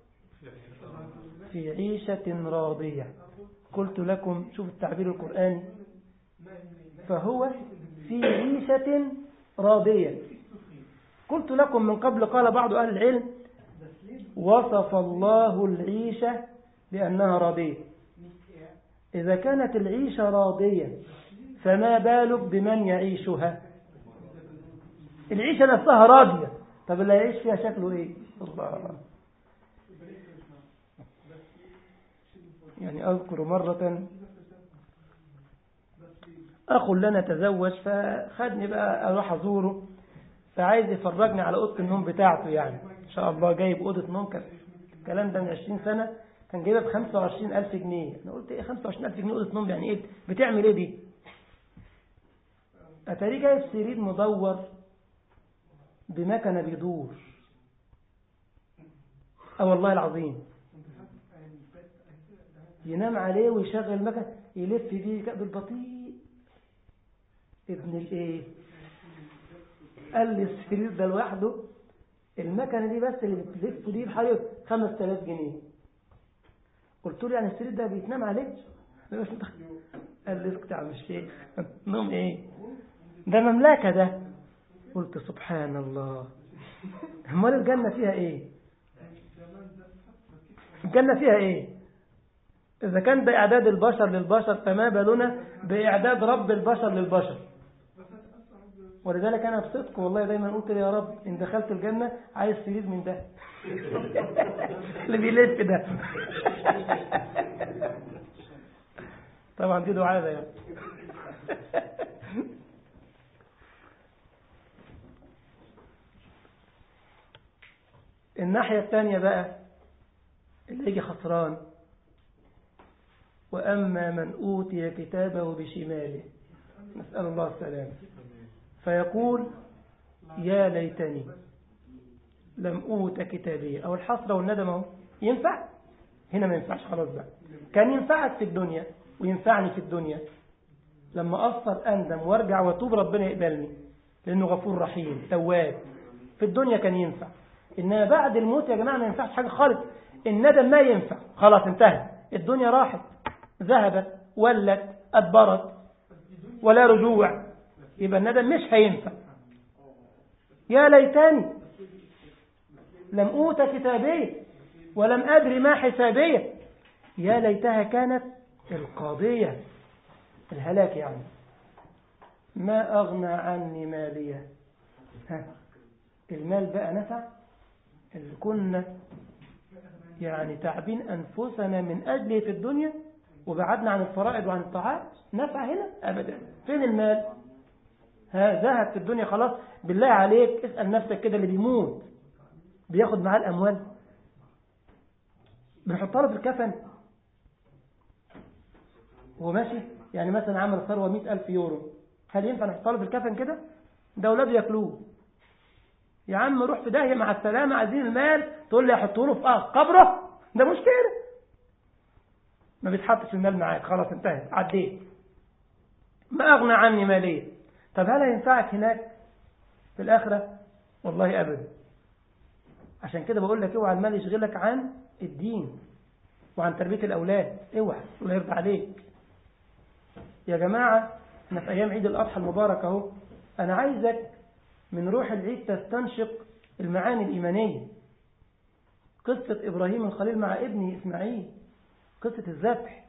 في عيشة راضية قلت لكم شوف التعبير القرآني فهو في عيشة راضية قلت لكم من قبل قال بعض أهل العلم وصف الله العيشة بأنها راضية إذا كانت العيشة راضية فما بالك بمن يعيشها العيشة نفسها راضية طب اللي يعيش فيها شكله ايه الله يعني أذكر مرة أخ لنا تزوج فخدني بقى أروح أزوره فعايز يفرجني على أوضة النوم بتاعته يعني إن شاء الله جايب أوضة نوم كان الكلام ده من 20 سنة كان جايبها ب 25000 جنيه أنا قلت إيه 25000 جنيه أوضة نوم يعني إيه بتعمل إيه دي أتاري جايب سرير مدور بمكنة بيدور أه والله العظيم ينام عليه ويشغل المكنة يلف بيه بالبطيء ابن الايه قال لي السرير ده لوحده المكنة دي بس اللي بتلف دي بحوالي 5000 جنيه قلت له يعني السرير ده بيتنام عليه قال لي اسكت يا عم الشيخ نوم ايه ده مملكة ده قلت سبحان الله امال الجنة فيها ايه الجنة فيها ايه إذا كان ده إعداد البشر للبشر فما بالنا بإعداد رب البشر للبشر ولذلك أنا بصدق والله دايما قلت يا رب إن دخلت الجنة عايز سرير من ده اللي بيلف ده طبعا دي دعاء ده يعني الناحية الثانية بقى اللي يجي خسران وأما من أوتي كتابه بشماله نسأل الله السلام فيقول يا ليتني لم أوت كتابي أو الحسرة والندم أهو ينفع هنا ما ينفعش خلاص بقى كان ينفعك في الدنيا وينفعني في الدنيا لما أصفر أندم وارجع واتوب ربنا يقبلني لأنه غفور رحيم تواب في الدنيا كان ينفع إنما بعد الموت يا جماعة ما ينفعش حاجة خالص الندم ما ينفع خلاص انتهى الدنيا راحت ذهبت ولت أدبرت ولا رجوع يبقى الندم مش هينفع يا ليتني لم أوت كتابي ولم أدري ما حسابية يا ليتها كانت القاضية الهلاك يعني ما أغنى عني مالية ها المال بقى نفع اللي كنا يعني تعبين أنفسنا من أجله في الدنيا وبعدنا عن الفرائض وعن الطاعات نفع هنا أبدا فين المال ها ذهب في الدنيا خلاص بالله عليك اسأل نفسك كده اللي بيموت بياخد معاه الأموال بنحطها له في الكفن هو ماشي يعني مثلا عمل ثروة مئة ألف يورو هل ينفع نحطها له في الكفن كده ده أولاده ياكلوه يا عم روح في داهية مع السلامة عايزين المال تقول لي احطه له في قبره ده مشكلة ما بيتحطش المال معاك خلاص انتهت عديت ما أغنى عني مالية طب هل ينفعك هناك في الآخرة والله أبدا عشان كده بقول لك اوعى المال يشغلك عن الدين وعن تربية الأولاد اوعى الله يرضى عليك يا جماعة احنا في أيام عيد الأضحى المبارك اهو أنا عايزك من روح العيد تستنشق المعاني الإيمانية قصة إبراهيم الخليل مع ابنه إسماعيل قصة الذبح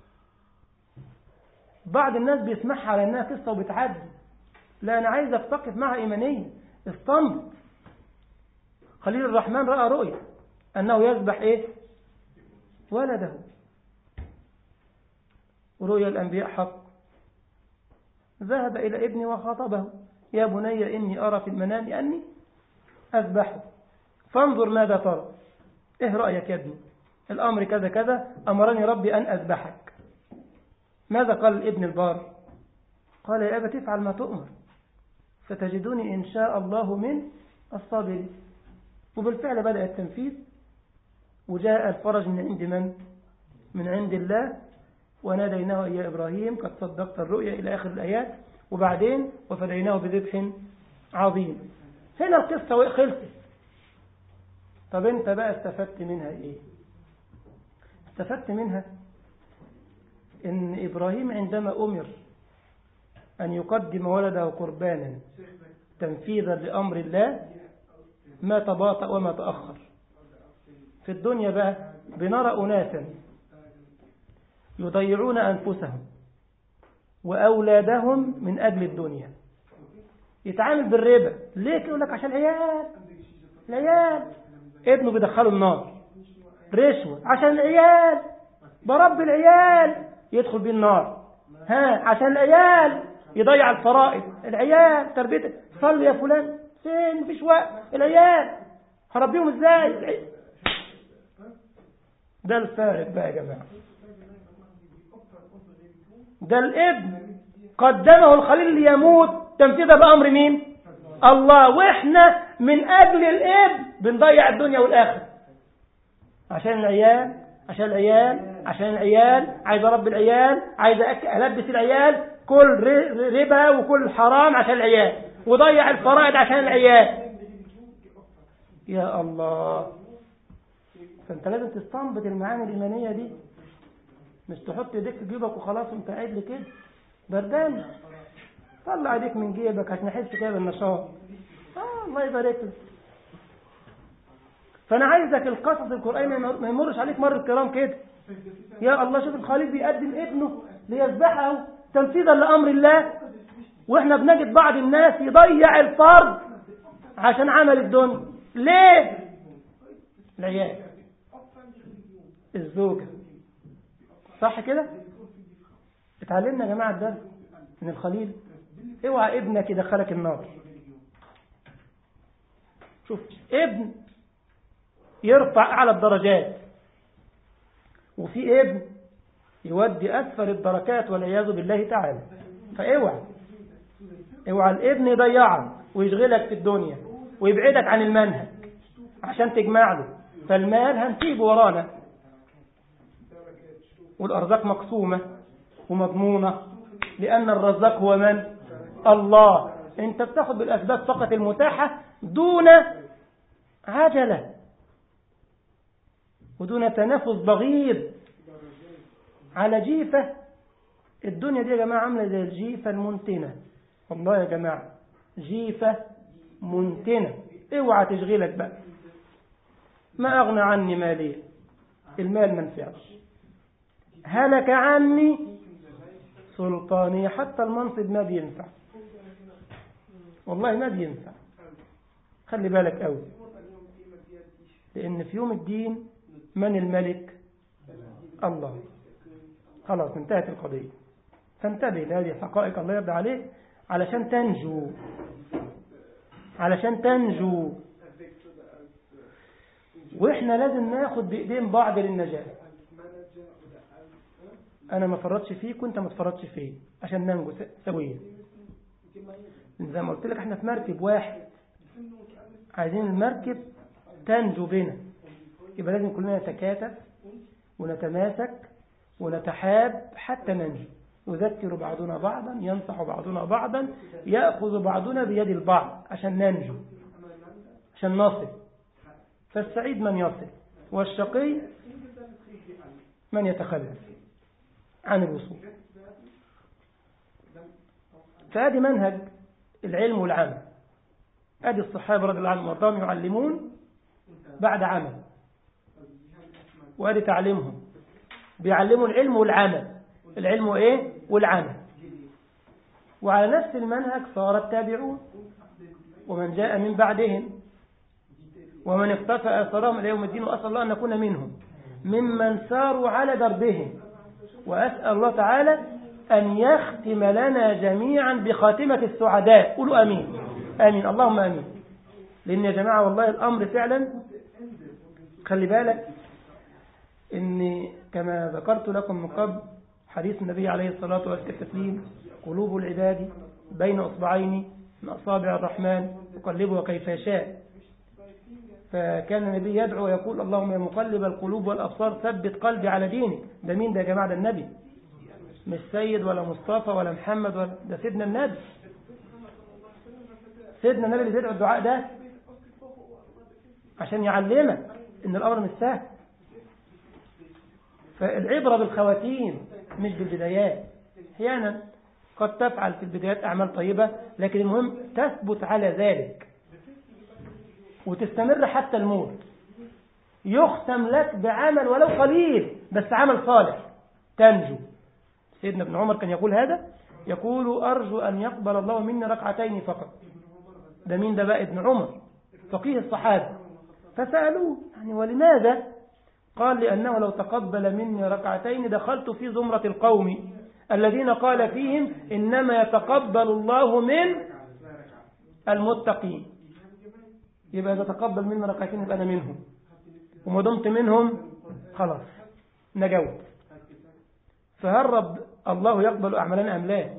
بعض الناس بيسمعها على أنها قصة وبتعدي لا أنا عايزك تقف معها إيمانيا استنبط خليل الرحمن رأى رؤيا أنه يذبح إيه ولده رؤيا الأنبياء حق ذهب إلى ابنه وخاطبه يا بني إني أرى في المنام أني أذبحه فانظر ماذا ترى إيه رأيك يا ابني الأمر كذا كذا أمرني ربي أن أذبحك ماذا قال الابن البار قال يا أبا تفعل ما تؤمر ستجدوني إن شاء الله من الصابرين وبالفعل بدأ التنفيذ وجاء الفرج من عند من؟ من عند الله وناديناه يا إبراهيم قد صدقت الرؤيا إلى آخر الآيات وبعدين وفديناه بذبح عظيم هنا القصة خلصت طب انت بقى استفدت منها ايه استفدت منها ان ابراهيم عندما امر أن يقدم ولده قربانا تنفيذا لأمر الله ما تباطأ وما تأخر في الدنيا بقى بنرى أناسا يضيعون أنفسهم وأولادهم من أجل الدنيا يتعامل بالربا ليه يقول لك عشان العيال العيال ابنه بيدخله النار رشوة عشان العيال برب العيال يدخل بيه النار ها عشان العيال يضيع الفرائض العيال تربيتك صلي يا فلان فين مفيش وقت العيال هربيهم ازاي ده الفارق بقى يا جماعه ده الابن قدمه الخليل ليموت تنفيذا بأمر مين الله واحنا من أجل الابن بنضيع الدنيا والآخرة عشان العيال عشان العيال عشان العيال عايز أربي العيال عايز ألبس العيال كل ربا وكل حرام عشان العيال وضيع الفرائض عشان العيال يا الله فانت لازم تستنبط المعاني الإيمانية دي مش تحط ايديك في جيبك وخلاص وانت قاعد لي كده بردان طلع ايديك من جيبك عشان احس كده بالنشاط اه الله يبارك لك فانا عايزك القصص القراني ما يمرش عليك مر الكرام كده يا الله شوف الخليل بيقدم ابنه ليذبحه تنفيذا لامر الله واحنا بنجد بعض الناس يضيع الفرض عشان عمل الدنيا ليه العيال الزوجه صح كده اتعلمنا يا جماعة الدرس من الخليل اوعى ابنك يدخلك النار شوف ابن يرفع اعلى الدرجات وفي ابن يودي اسفل الدركات والعياذ بالله تعالى فاوعى اوعى الابن يضيعك ويشغلك في الدنيا ويبعدك عن المنهج عشان تجمع له فالمال هنسيبه ورانا والأرزاق مقسومة ومضمونة لأن الرزاق هو من؟ الله أنت بتاخد بالأسباب فقط المتاحة دون عجلة ودون تنفس بغيض على جيفة الدنيا دي يا جماعة عاملة زي الجيفة المنتنة والله يا جماعة جيفة منتنة اوعى تشغلك بقى ما أغنى عني مالي المال منفعش هلك عني سلطاني حتى المنصب ما بينفع والله ما بينفع خلي بالك قوي لأن في يوم الدين من الملك الله خلاص انتهت القضية فانتبه لهذه الحقائق الله يرضى عليك علشان تنجو علشان تنجو واحنا لازم ناخد بايدين بعض للنجاة انا ما فرطش فيك وانت ما تفرطش فيه عشان ننجو سويا زي ما قلت لك احنا في مركب واحد عايزين المركب تنجو بنا يبقى لازم كلنا نتكاتف ونتماسك ونتحاب حتى ننجو يذكر بعضنا بعضا ينصح بعضنا بعضا يأخذ بعضنا بيد البعض عشان ننجو عشان نصل فالسعيد من يصل والشقي من يتخلف عن الوصول فهذه منهج العلم والعمل ادي الصحابة رضي الله عنهم وارضاهم يعلمون بعد عمل وادي تعليمهم بيعلموا العلم والعمل العلم ايه والعمل وعلى نفس المنهج صار التابعون ومن جاء من بعدهم ومن اقتفى اثرهم الى يوم الدين واسال الله ان نكون منهم ممن ساروا على دربهم واسال الله تعالى ان يختم لنا جميعا بخاتمه السعداء قولوا امين امين اللهم امين لان يا جماعه والله الامر فعلا خلي بالك ان كما ذكرت لكم من قبل حديث النبي عليه الصلاة والتسليم قلوب العباد بين أصبعين من أصابع الرحمن يقلبها كيف يشاء فكان النبي يدعو ويقول اللهم يا مقلب القلوب والأبصار ثبت قلبي على دينك ده مين ده يا جماعة ده النبي مش سيد ولا مصطفى ولا محمد ولا ده سيدنا النبي سيدنا النبي اللي بيدعو الدعاء ده عشان يعلمك ان الأمر مش سهل فالعبرة بالخواتيم مش بالبدايات احيانا قد تفعل في البدايات أعمال طيبة لكن المهم تثبت على ذلك وتستمر حتى الموت يختم لك بعمل ولو قليل بس عمل صالح تنجو سيدنا ابن عمر كان يقول هذا يقول أرجو أن يقبل الله مني ركعتين فقط ده مين ده بقى ابن عمر فقيه الصحابة فسألوه يعني ولماذا قال لأنه لو تقبل مني ركعتين دخلت في زمرة القوم الذين قال فيهم إنما يتقبل الله من المتقين يبقى إذا تقبل مني ركعتين يبقى أنا منهم وما دمت منهم خلاص نجوت فهل رب الله يقبل أعمالنا أم لا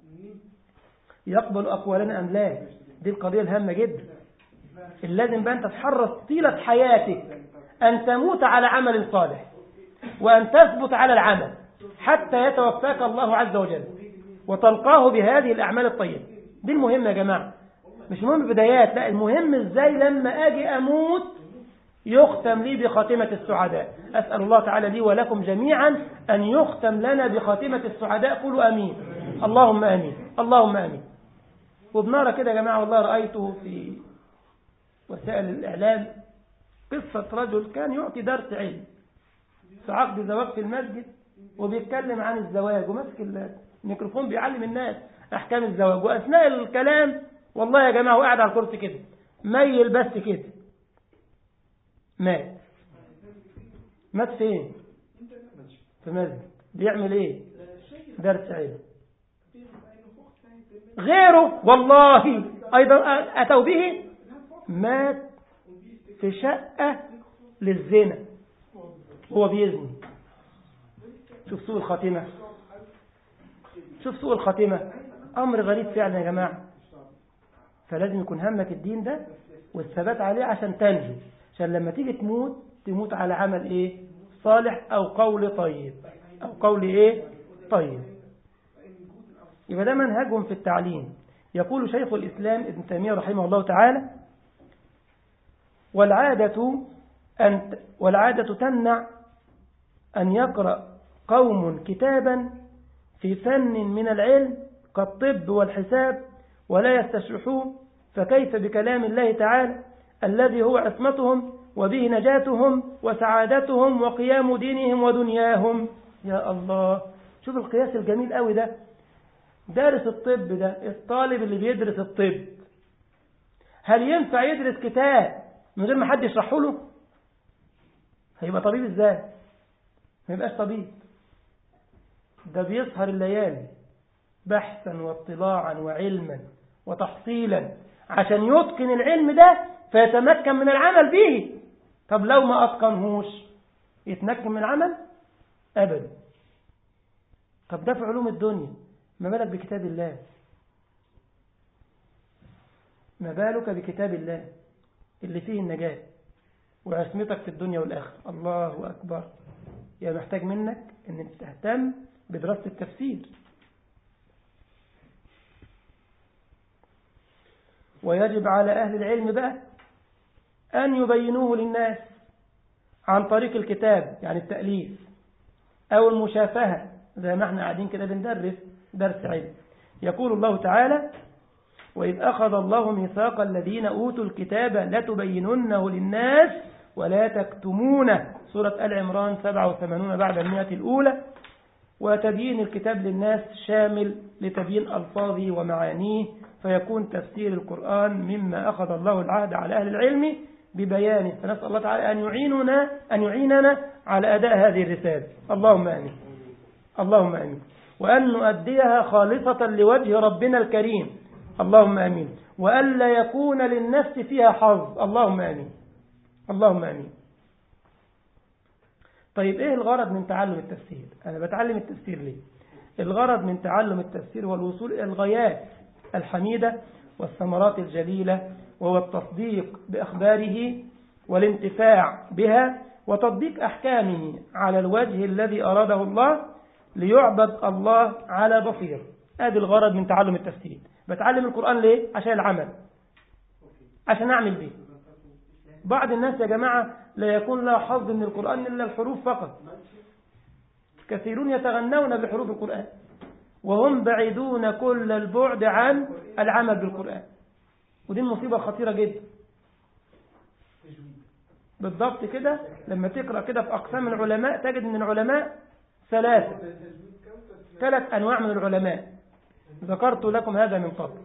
يقبل أقوالنا أم لا دي القضية الهامة جدا اللازم بقى أنت تحرص طيلة حياتك أن تموت على عمل صالح وأن تثبت على العمل حتى يتوفاك الله عز وجل وتلقاه بهذه الأعمال الطيبة دي المهم يا جماعة مش مهم بدايات لا المهم ازاي لما أجي أموت يختم لي بخاتمة السعداء أسأل الله تعالى لي ولكم جميعا أن يختم لنا بخاتمة السعداء قولوا أمين اللهم أمين اللهم أمين وبنرى كده يا جماعة والله رأيته في وسائل الإعلام قصة رجل كان يعطي درس علم في عقد زواج في المسجد وبيتكلم عن الزواج وماسك الميكروفون بيعلم الناس أحكام الزواج وأثناء الكلام والله يا جماعة وقعد على الكرسي كده ميل بس كده مات مات فين في مسجد بيعمل ايه درس علم غيره والله ايضا اتوا به مات في شقة للزنا هو بيزني شوف سوء الخاتمة شوف سوء الخاتمة امر غريب فعلا يا جماعة فلازم يكون همك الدين ده والثبات عليه عشان تنجو عشان لما تيجي تموت تموت على عمل ايه صالح او قول طيب او قول ايه طيب يبقى ده منهجهم في التعليم يقول شيخ الإسلام ابن تيمية رحمه الله تعالى والعادة أن والعادة تمنع أن يقرأ قوم كتابا في فن من العلم كالطب والحساب ولا يستشرحوه فكيف بكلام الله تعالى الذي هو عصمتهم وبه نجاتهم وسعادتهم وقيام دينهم ودنياهم يا الله شوف القياس الجميل قوي ده دارس الطب ده الطالب اللي بيدرس الطب هل ينفع يدرس كتاب من غير ما حد يشرحه له هيبقى طبيب ازاي ما يبقاش طبيب ده بيسهر الليالي بحثا واطلاعا وعلما وتحصيلا عشان يتقن العلم ده فيتمكن من العمل به طب لو ما أتقنهوش يتمكن من العمل أبدا طب ده في علوم الدنيا ما بالك بكتاب الله ما بالك بكتاب الله اللي فيه النجاة وعصمتك في الدنيا والآخرة الله أكبر يا محتاج منك أن انت تهتم بدراسة التفسير ويجب على أهل العلم بقى أن يبينوه للناس عن طريق الكتاب يعني التأليف أو المشافهة زي ما احنا قاعدين كده بندرس درس علم يقول الله تعالى وإذ أخذ الله ميثاق الذين أوتوا الكتاب لتبيننه للناس ولا تكتمونه سورة آل عمران 87 بعد المئة الأولى وتبيين الكتاب للناس شامل لتبيين ألفاظه ومعانيه فيكون تفسير القرآن مما أخذ الله العهد على أهل العلم ببيانه فنسأل الله تعالى أن يعيننا أن يعيننا على أداء هذه الرسالة اللهم آمين اللهم آمين وأن نؤديها خالصة لوجه ربنا الكريم اللهم آمين وألا يكون للنفس فيها حظ اللهم آمين اللهم آمين طيب إيه الغرض من تعلم التفسير أنا بتعلم التفسير ليه الغرض من تعلم التفسير هو الوصول إلى الغايات الحميدة والثمرات الجليلة وهو التصديق بأخباره والانتفاع بها وتطبيق أحكامه على الوجه الذي أراده الله ليعبد الله على بصير هذا الغرض من تعلم التفسير بتعلم القرآن ليه؟ عشان العمل عشان أعمل به بعض الناس يا جماعة لا يكون لا حظ من القرآن إلا الحروف فقط كثيرون يتغنون بحروف القرآن وهم بعيدون كل البعد عن العمل بالقرآن ودي المصيبة الخطيرة جدا بالضبط كده لما تقرأ كده في أقسام العلماء تجد من العلماء ثلاثة ثلاث أنواع من العلماء ذكرت لكم هذا من قبل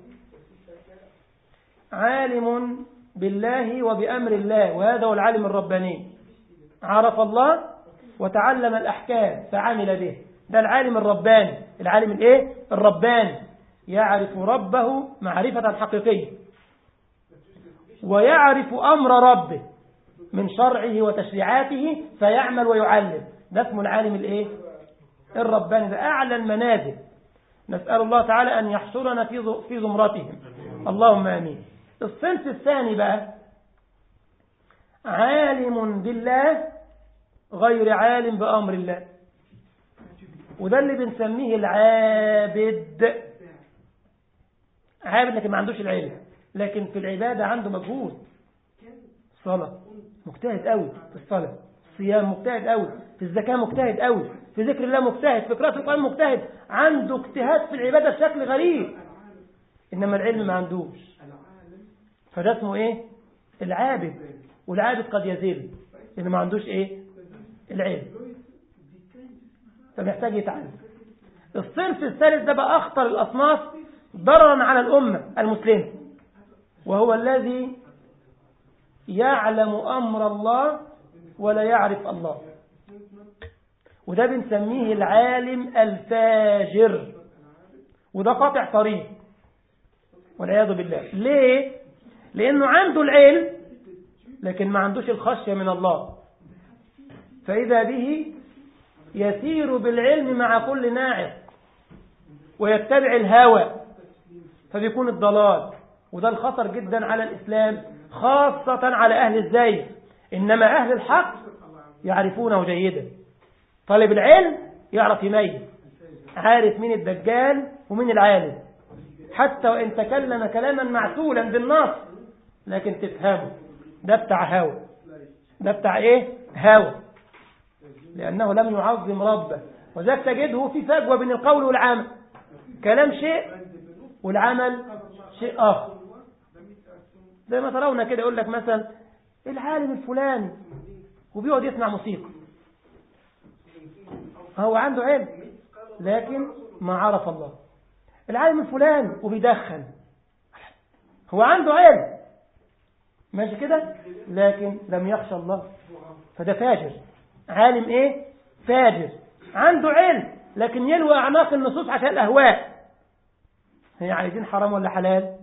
عالم بالله وبأمر الله وهذا هو العالم الرباني عرف الله وتعلم الأحكام فعمل به ده العالم الرباني العالم الايه الرباني يعرف ربه معرفة حقيقية ويعرف أمر ربه من شرعه وتشريعاته فيعمل ويعلم ده اسمه العالم الايه الرباني ده أعلى المنازل نسأل الله تعالى أن يحشرنا في في زمرتهم اللهم آمين الصنف الثاني بقى عالم بالله غير عالم بأمر الله وده اللي بنسميه العابد عابد لكن ما عندوش العلم لكن في العبادة عنده مجهود صلاة مجتهد قوي في الصلاة الصيام مجتهد قوي في الزكاة مجتهد قوي في ذكر الله مجتهد في قراءة القرآن مجتهد عنده اجتهاد في العبادة بشكل غريب إنما العلم ما عندوش فده اسمه ايه العابد والعابد قد يزل لأنه ما عندوش ايه العلم فمحتاج يتعلم الصنف الثالث ده بقى أخطر الأصناف ضررا على الأمة المسلمة وهو الذي يعلم أمر الله ولا يعرف الله وده بنسميه العالم الفاجر وده قاطع طريق والعياذ بالله ليه لأنه عنده العلم لكن ما عندوش الخشية من الله فإذا به يسير بالعلم مع كل ناعق ويتبع الهوى فبيكون الضلال وده الخطر جدا على الإسلام خاصة على أهل الزيغ إنما أهل الحق يعرفونه جيدا طالب العلم يعرف يميز عارف مين الدجال ومين العالم حتى وإن تكلم كلاما معسولا بالنص لكن تفهمه ده بتاع هوى ده بتاع ايه هوى لأنه لم يعظم ربه وذلك تجده في فجوة بين القول والعمل كلام شيء والعمل شيء آخر زي ما ترون كده يقول لك مثلا العالم الفلاني وبيقعد يسمع موسيقى هو عنده علم لكن ما عرف الله العالم الفلاني وبيدخن هو عنده علم ماشي كده لكن لم يخشى الله فده فاجر عالم ايه فاجر عنده علم لكن يلوى اعناق النصوص عشان الاهواء هي عايزين حرام ولا حلال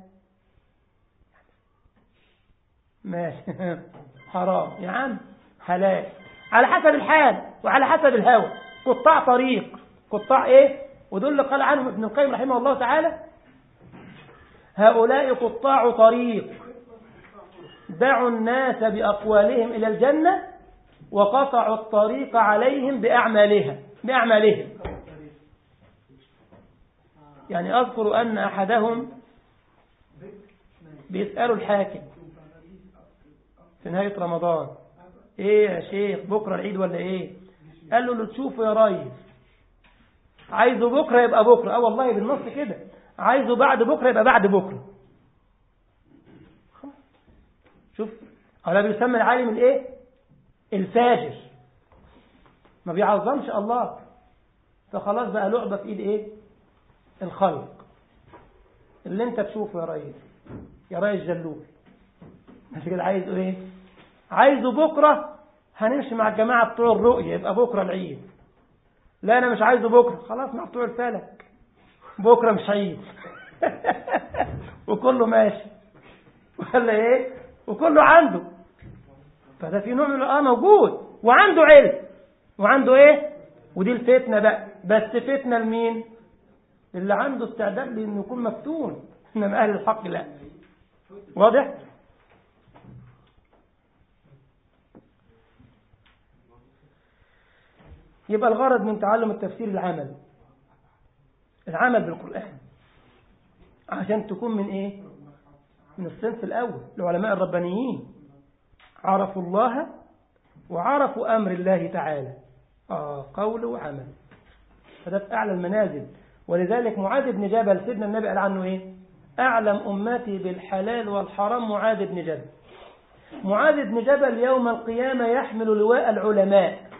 ماشي حرام يا عم حلال على حسب الحال وعلى حسب الهوى قطاع طريق قطاع ايه ودول اللي قال عنهم ابن القيم رحمه الله تعالى هؤلاء قطاع طريق دعوا الناس بأقوالهم إلى الجنة وقطعوا الطريق عليهم بأعمالها بأعمالهم يعني أذكر أن أحدهم بيسألوا الحاكم في نهاية رمضان ايه يا شيخ بكرة العيد ولا ايه قال له اللي تشوفه يا ريس عايزه بكرة يبقى بكرة اه والله بالنص كده عايزه بعد بكرة يبقى بعد بكرة شوف هذا بيسمى العالم الايه الفاجر ما بيعظمش الله فخلاص بقى لعبة في ايد ايه الخلق اللي انت تشوفه يا ريس يا ريس جلول مش كده عايز ايه عايزه بكرة هنمشي مع الجماعة بتوع الرؤية يبقى بكرة العيد لا انا مش عايزه بكرة خلاص مع بتوع الفلك بكرة مش عيد وكله ماشي ولا ايه وكله عنده فده في نوع من اه موجود وعنده علم وعنده ايه ودي الفتنة بقى بس فتنة لمين اللي عنده استعداد لانه يكون مفتون انما اهل الحق لا واضح يبقى الغرض من تعلم التفسير العمل العمل بالقرآن عشان تكون من ايه من الصنف الأول العلماء الربانيين عرفوا الله وعرفوا أمر الله تعالى آه قول وعمل فده في أعلى المنازل ولذلك معاذ بن جبل سيدنا النبي قال عنه إيه أعلم أمتي بالحلال والحرام معاذ بن جبل معاذ بن جبل يوم القيامة يحمل لواء العلماء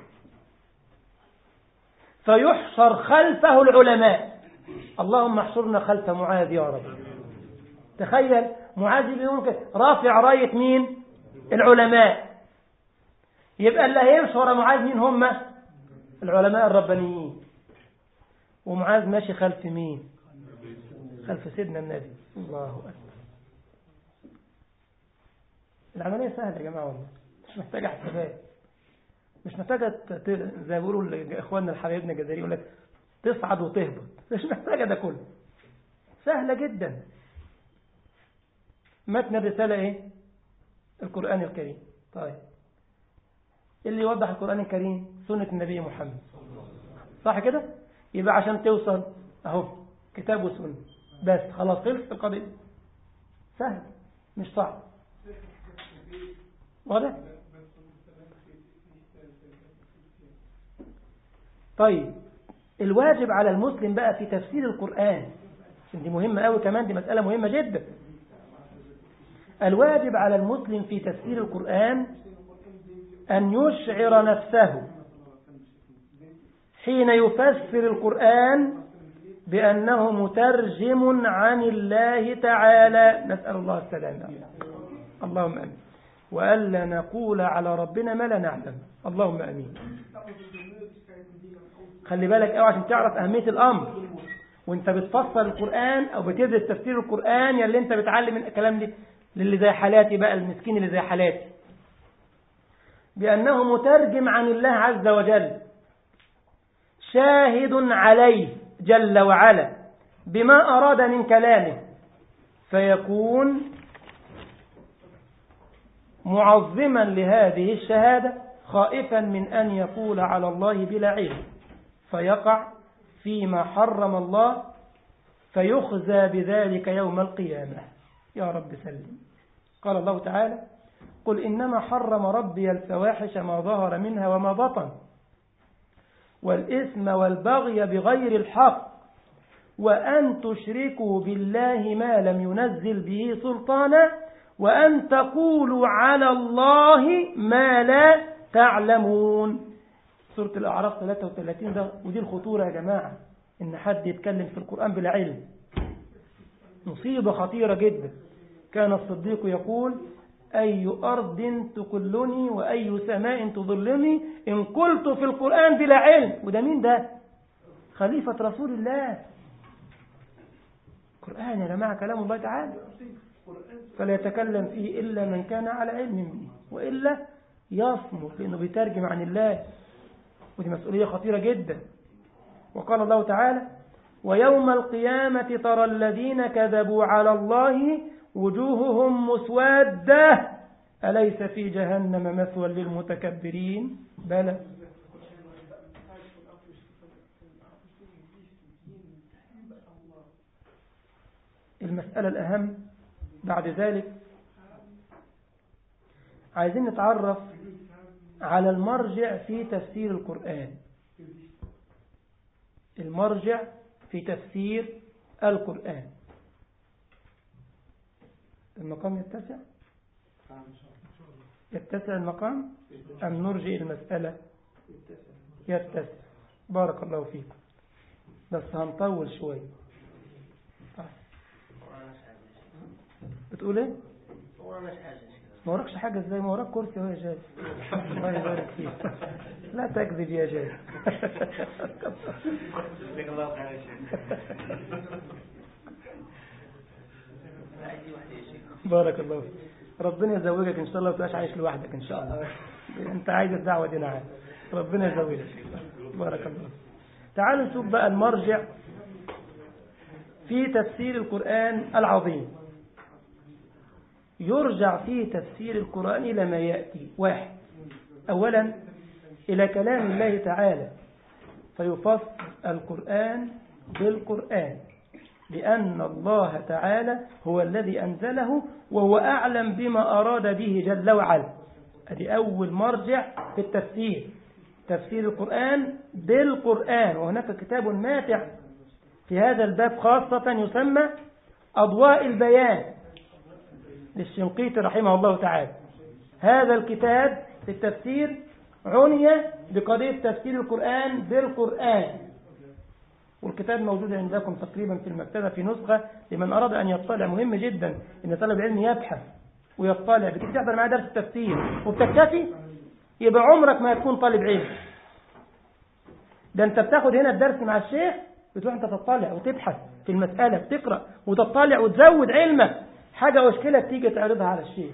فيحشر خلفه العلماء اللهم احشرنا خلف معاذ يا رب تخيل معاذ يوم رافع راية مين العلماء يبقى اللي هيمشي ورا معاذ مين هم العلماء الربانيين ومعاذ ماشي خلف مين خلف سيدنا النبي الله أكبر العملية سهلة يا جماعة والله مش محتاجة حسابات مش محتاجة زي ما بيقولوا إخواننا الحبايبنا الجزائريين يقول لك تصعد وتهبط مش محتاجة ده كله سهلة جدا متن الرسالة ايه القرآن الكريم طيب اللي يوضح القرآن الكريم سنة النبي محمد صح كده يبقى عشان توصل اهو كتاب وسنة بس خلاص خلص القضية سهل مش صعب واضح طيب الواجب على المسلم بقى في تفسير القرآن دي مهمة قوي كمان دي مسألة مهمة جدا الواجب على المسلم في تفسير القرآن أن يشعر نفسه حين يفسر القرآن بأنه مترجم عن الله تعالى نسأل الله السلامة اللهم أمين وألا نقول على ربنا ما لا نعلم اللهم أمين خلي بالك قوي عشان تعرف أهمية الأمر وانت بتفسر القرآن أو بتدرس تفسير القرآن يا اللي انت بتعلم الكلام دي للي زي حالاتي بقى المسكين اللي زي حالاتي بأنه مترجم عن الله عز وجل شاهد عليه جل وعلا بما أراد من كلامه فيكون معظما لهذه الشهادة خائفا من أن يقول على الله بلا علم فيقع فيما حرم الله فيخزى بذلك يوم القيامة يا رب سلم قال الله تعالى قل إنما حرم ربي الفواحش ما ظهر منها وما بطن والإثم والبغي بغير الحق وأن تشركوا بالله ما لم ينزل به سلطانا وأن تقولوا على الله ما لا تعلمون سورة الأعراف 33 ده ودي الخطورة يا جماعة إن حد يتكلم في القرآن بلا علم مصيبة خطيرة جدا كان الصديق يقول أي أرض تقلني وأي سماء تظلني إن قلت في القرآن بلا علم وده مين ده خليفة رسول الله القرآن يا جماعة كلام الله تعالى فلا يتكلم فيه إلا من كان على علم به وإلا يصمت لأنه بيترجم عن الله ودي مسؤولية خطيرة جدا وقال الله تعالى ويوم القيامة ترى الذين كذبوا على الله وجوههم مسودة أليس في جهنم مثوى للمتكبرين بلى المسألة الأهم بعد ذلك عايزين نتعرف على المرجع في تفسير القرآن المرجع في تفسير القرآن المقام يتسع يتسع المقام أم نرجع المسألة يتسع بارك الله فيكم بس هنطول شوي بتقول ايه ما وراكش حاجة ازاي ما وراك كرسي اهو يا جاي الله يبارك فيك لا تكذب يا جاي جزاك الله خير يا شيخ بارك الله فيك ربنا يزوجك ان شاء الله وتبقاش عايش لوحدك ان شاء الله انت عايز الدعوه دي نعم ربنا يزوجك بارك الله فيك تعالوا نشوف بقى المرجع في تفسير القرآن العظيم يرجع في تفسير القرآن إلى ما يأتي واحد أولا إلى كلام الله تعالى فيفسر القرآن بالقرآن لأن الله تعالى هو الذي أنزله وهو أعلم بما أراد به جل وعلا هذه أول مرجع في التفسير تفسير القرآن بالقرآن وهناك كتاب ماتع في هذا الباب خاصة يسمى أضواء البيان للشنقيطي رحمه الله تعالى هذا الكتاب في التفسير عني بقضية تفسير القرآن بالقرآن والكتاب موجود عندكم تقريبا في المكتبة في نسخة لمن أراد أن يطلع مهم جدا إن طالب العلم يبحث ويطلع بتيجي تحضر معاه درس التفسير وبتكتفي يبقى عمرك ما تكون طالب علم ده انت بتاخد هنا الدرس مع الشيخ بتروح انت تطلع وتبحث في المسألة بتقرأ وتطلع وتزود علمك حاجة مشكلة تيجي تعرضها على الشيخ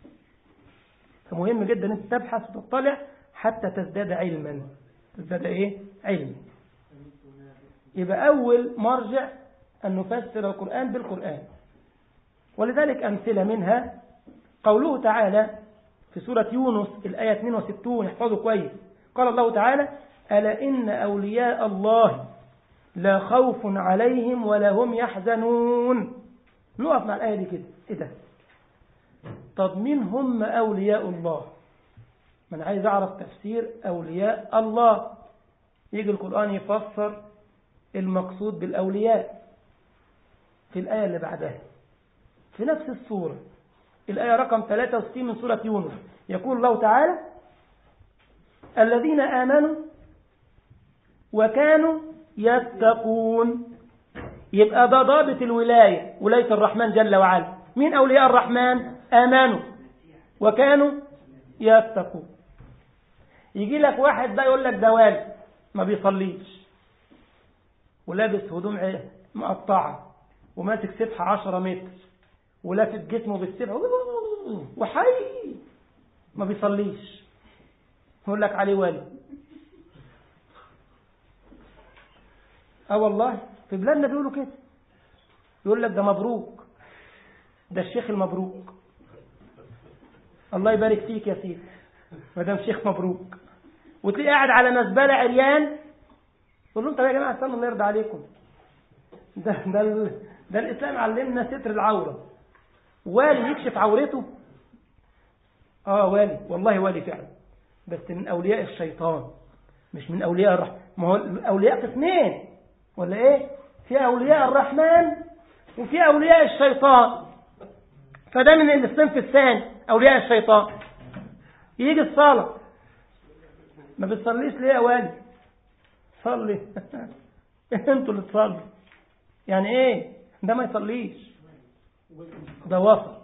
فمهم جدا انت تبحث وتطلع حتى تزداد علما تزداد ايه علم يبقى اول مرجع ان نفسر القرآن بالقرآن ولذلك امثلة منها قوله تعالى في سورة يونس الآية 62 احفظوا كويس قال الله تعالى ألا إن أولياء الله لا خوف عليهم ولا هم يحزنون نقف مع الآية دي كده إيه ده طب مين هم أولياء الله ما أنا عايز أعرف تفسير أولياء الله يجي القرآن يفسر المقصود بالأولياء في الآية اللي بعدها في نفس السورة الآية رقم 63 من سورة يونس يقول الله تعالى الذين آمنوا وكانوا يتقون يبقى ده ضابط الولاية ولاية الرحمن جل وعلا مين أولياء الرحمن آمنوا وكانوا يتقون يجي لك واحد ده يقول لك ده والي ما بيصليش ولابس هدوم مقطعة وماسك سبحة عشرة متر ولافت جسمه بالسبحة وحي ما بيصليش يقول لك عليه والي اه والله في بلادنا بيقولوا كده يقول لك ده مبروك ده الشيخ المبروك الله يبارك فيك يا سيدي ما دام شيخ مبروك وتلاقيه قاعد على مزبله عريان تقول له انت يا جماعه استنوا الله يرضى عليكم ده ده ال... ده الاسلام علمنا ستر العوره والي يكشف عورته اه والي والله والي فعلا بس من اولياء الشيطان مش من اولياء الرحمن ما هو الاولياء قسمين ولا ايه في اولياء الرحمن وفي اولياء الشيطان فده من الصنف الثاني اولياء الشيطان يجي الصلاه ما بتصليش ليه يا والي صلي انتوا اللي تصلوا يعني ايه ده ما يصليش ده وصل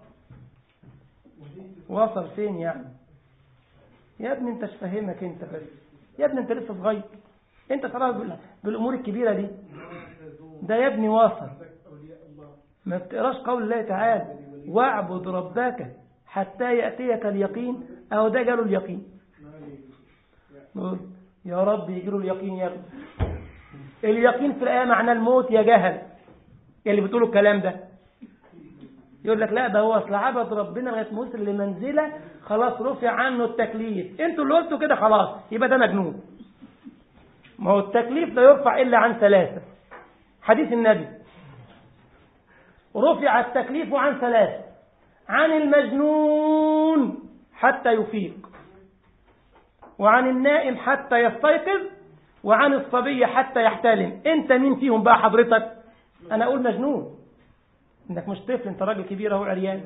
وصل فين يعني يا ابني انت مش فاهمك انت بس يا ابني انت لسه صغير انت خلاص بالامور الكبيره دي ده يا ابني واصل ما بتقراش قول الله تعالى واعبد ربك حتى ياتيك اليقين اهو ده جاله اليقين يا رب يجيله اليقين يا رب اليقين في الايه معناه الموت يا جهل اللي بتقولوا الكلام ده يقول لك لا ده هو اصل عبد ربنا لغايه ما وصل لمنزله خلاص رفع عنه التكليف انتوا اللي قلتوا كده خلاص يبقى ده مجنون ما هو التكليف لا يرفع الا عن ثلاثه حديث النبي رفع التكليف عن ثلاثه عن المجنون حتى يفيق وعن النائم حتى يستيقظ وعن الصبي حتى يحتلم انت مين فيهم بقى حضرتك انا اقول مجنون انك مش طفل انت راجل كبير اهو عريان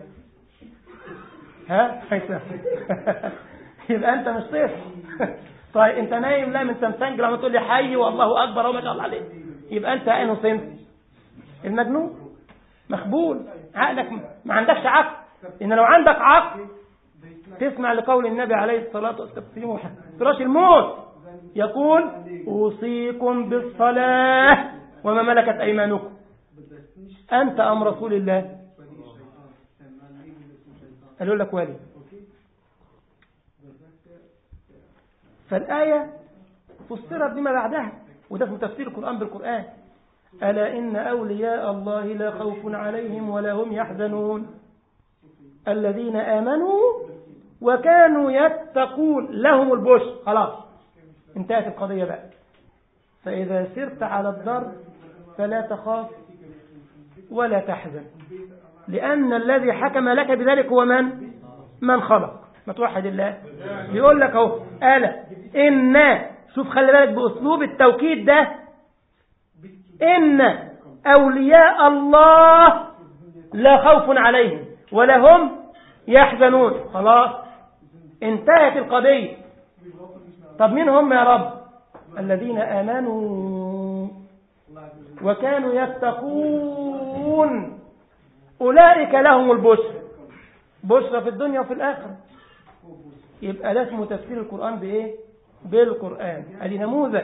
ها يبقى انت مش طفل طيب انت نايم لا من تمسنج لما تقول لي حي والله اكبر وما شاء الله عليك يبقى انت انه صنف المجنون مخبول عقلك ما عندكش عقل ان لو عندك عقل تسمع لقول النبي عليه الصلاة والسلام فراش الموت يقول أوصيكم بالصلاة وما ملكت أيمانكم أنت أم رسول الله قالوا لك والي فالآية فسرت بما بعدها وده في تفسير القرآن بالقرآن ألا إن أولياء الله لا خوف عليهم ولا هم يحزنون الذين آمنوا وكانوا يتقون لهم البشر خلاص انتهت القضية بقى فإذا سرت على الضرب فلا تخاف ولا تحزن لأن الذي حكم لك بذلك هو من من خلق ما توحد الله بيقول لك اهو ألا إن شوف خلي بالك بأسلوب التوكيد ده إن أولياء الله لا خوف عليهم ولا هم يحزنون خلاص انتهت القضية طب مين هم يا رب الذين آمنوا وكانوا يتقون أولئك لهم البشر بشرى في الدنيا وفي الآخرة يبقى ده اسمه تفسير القرآن بإيه بالقرآن ادي نموذج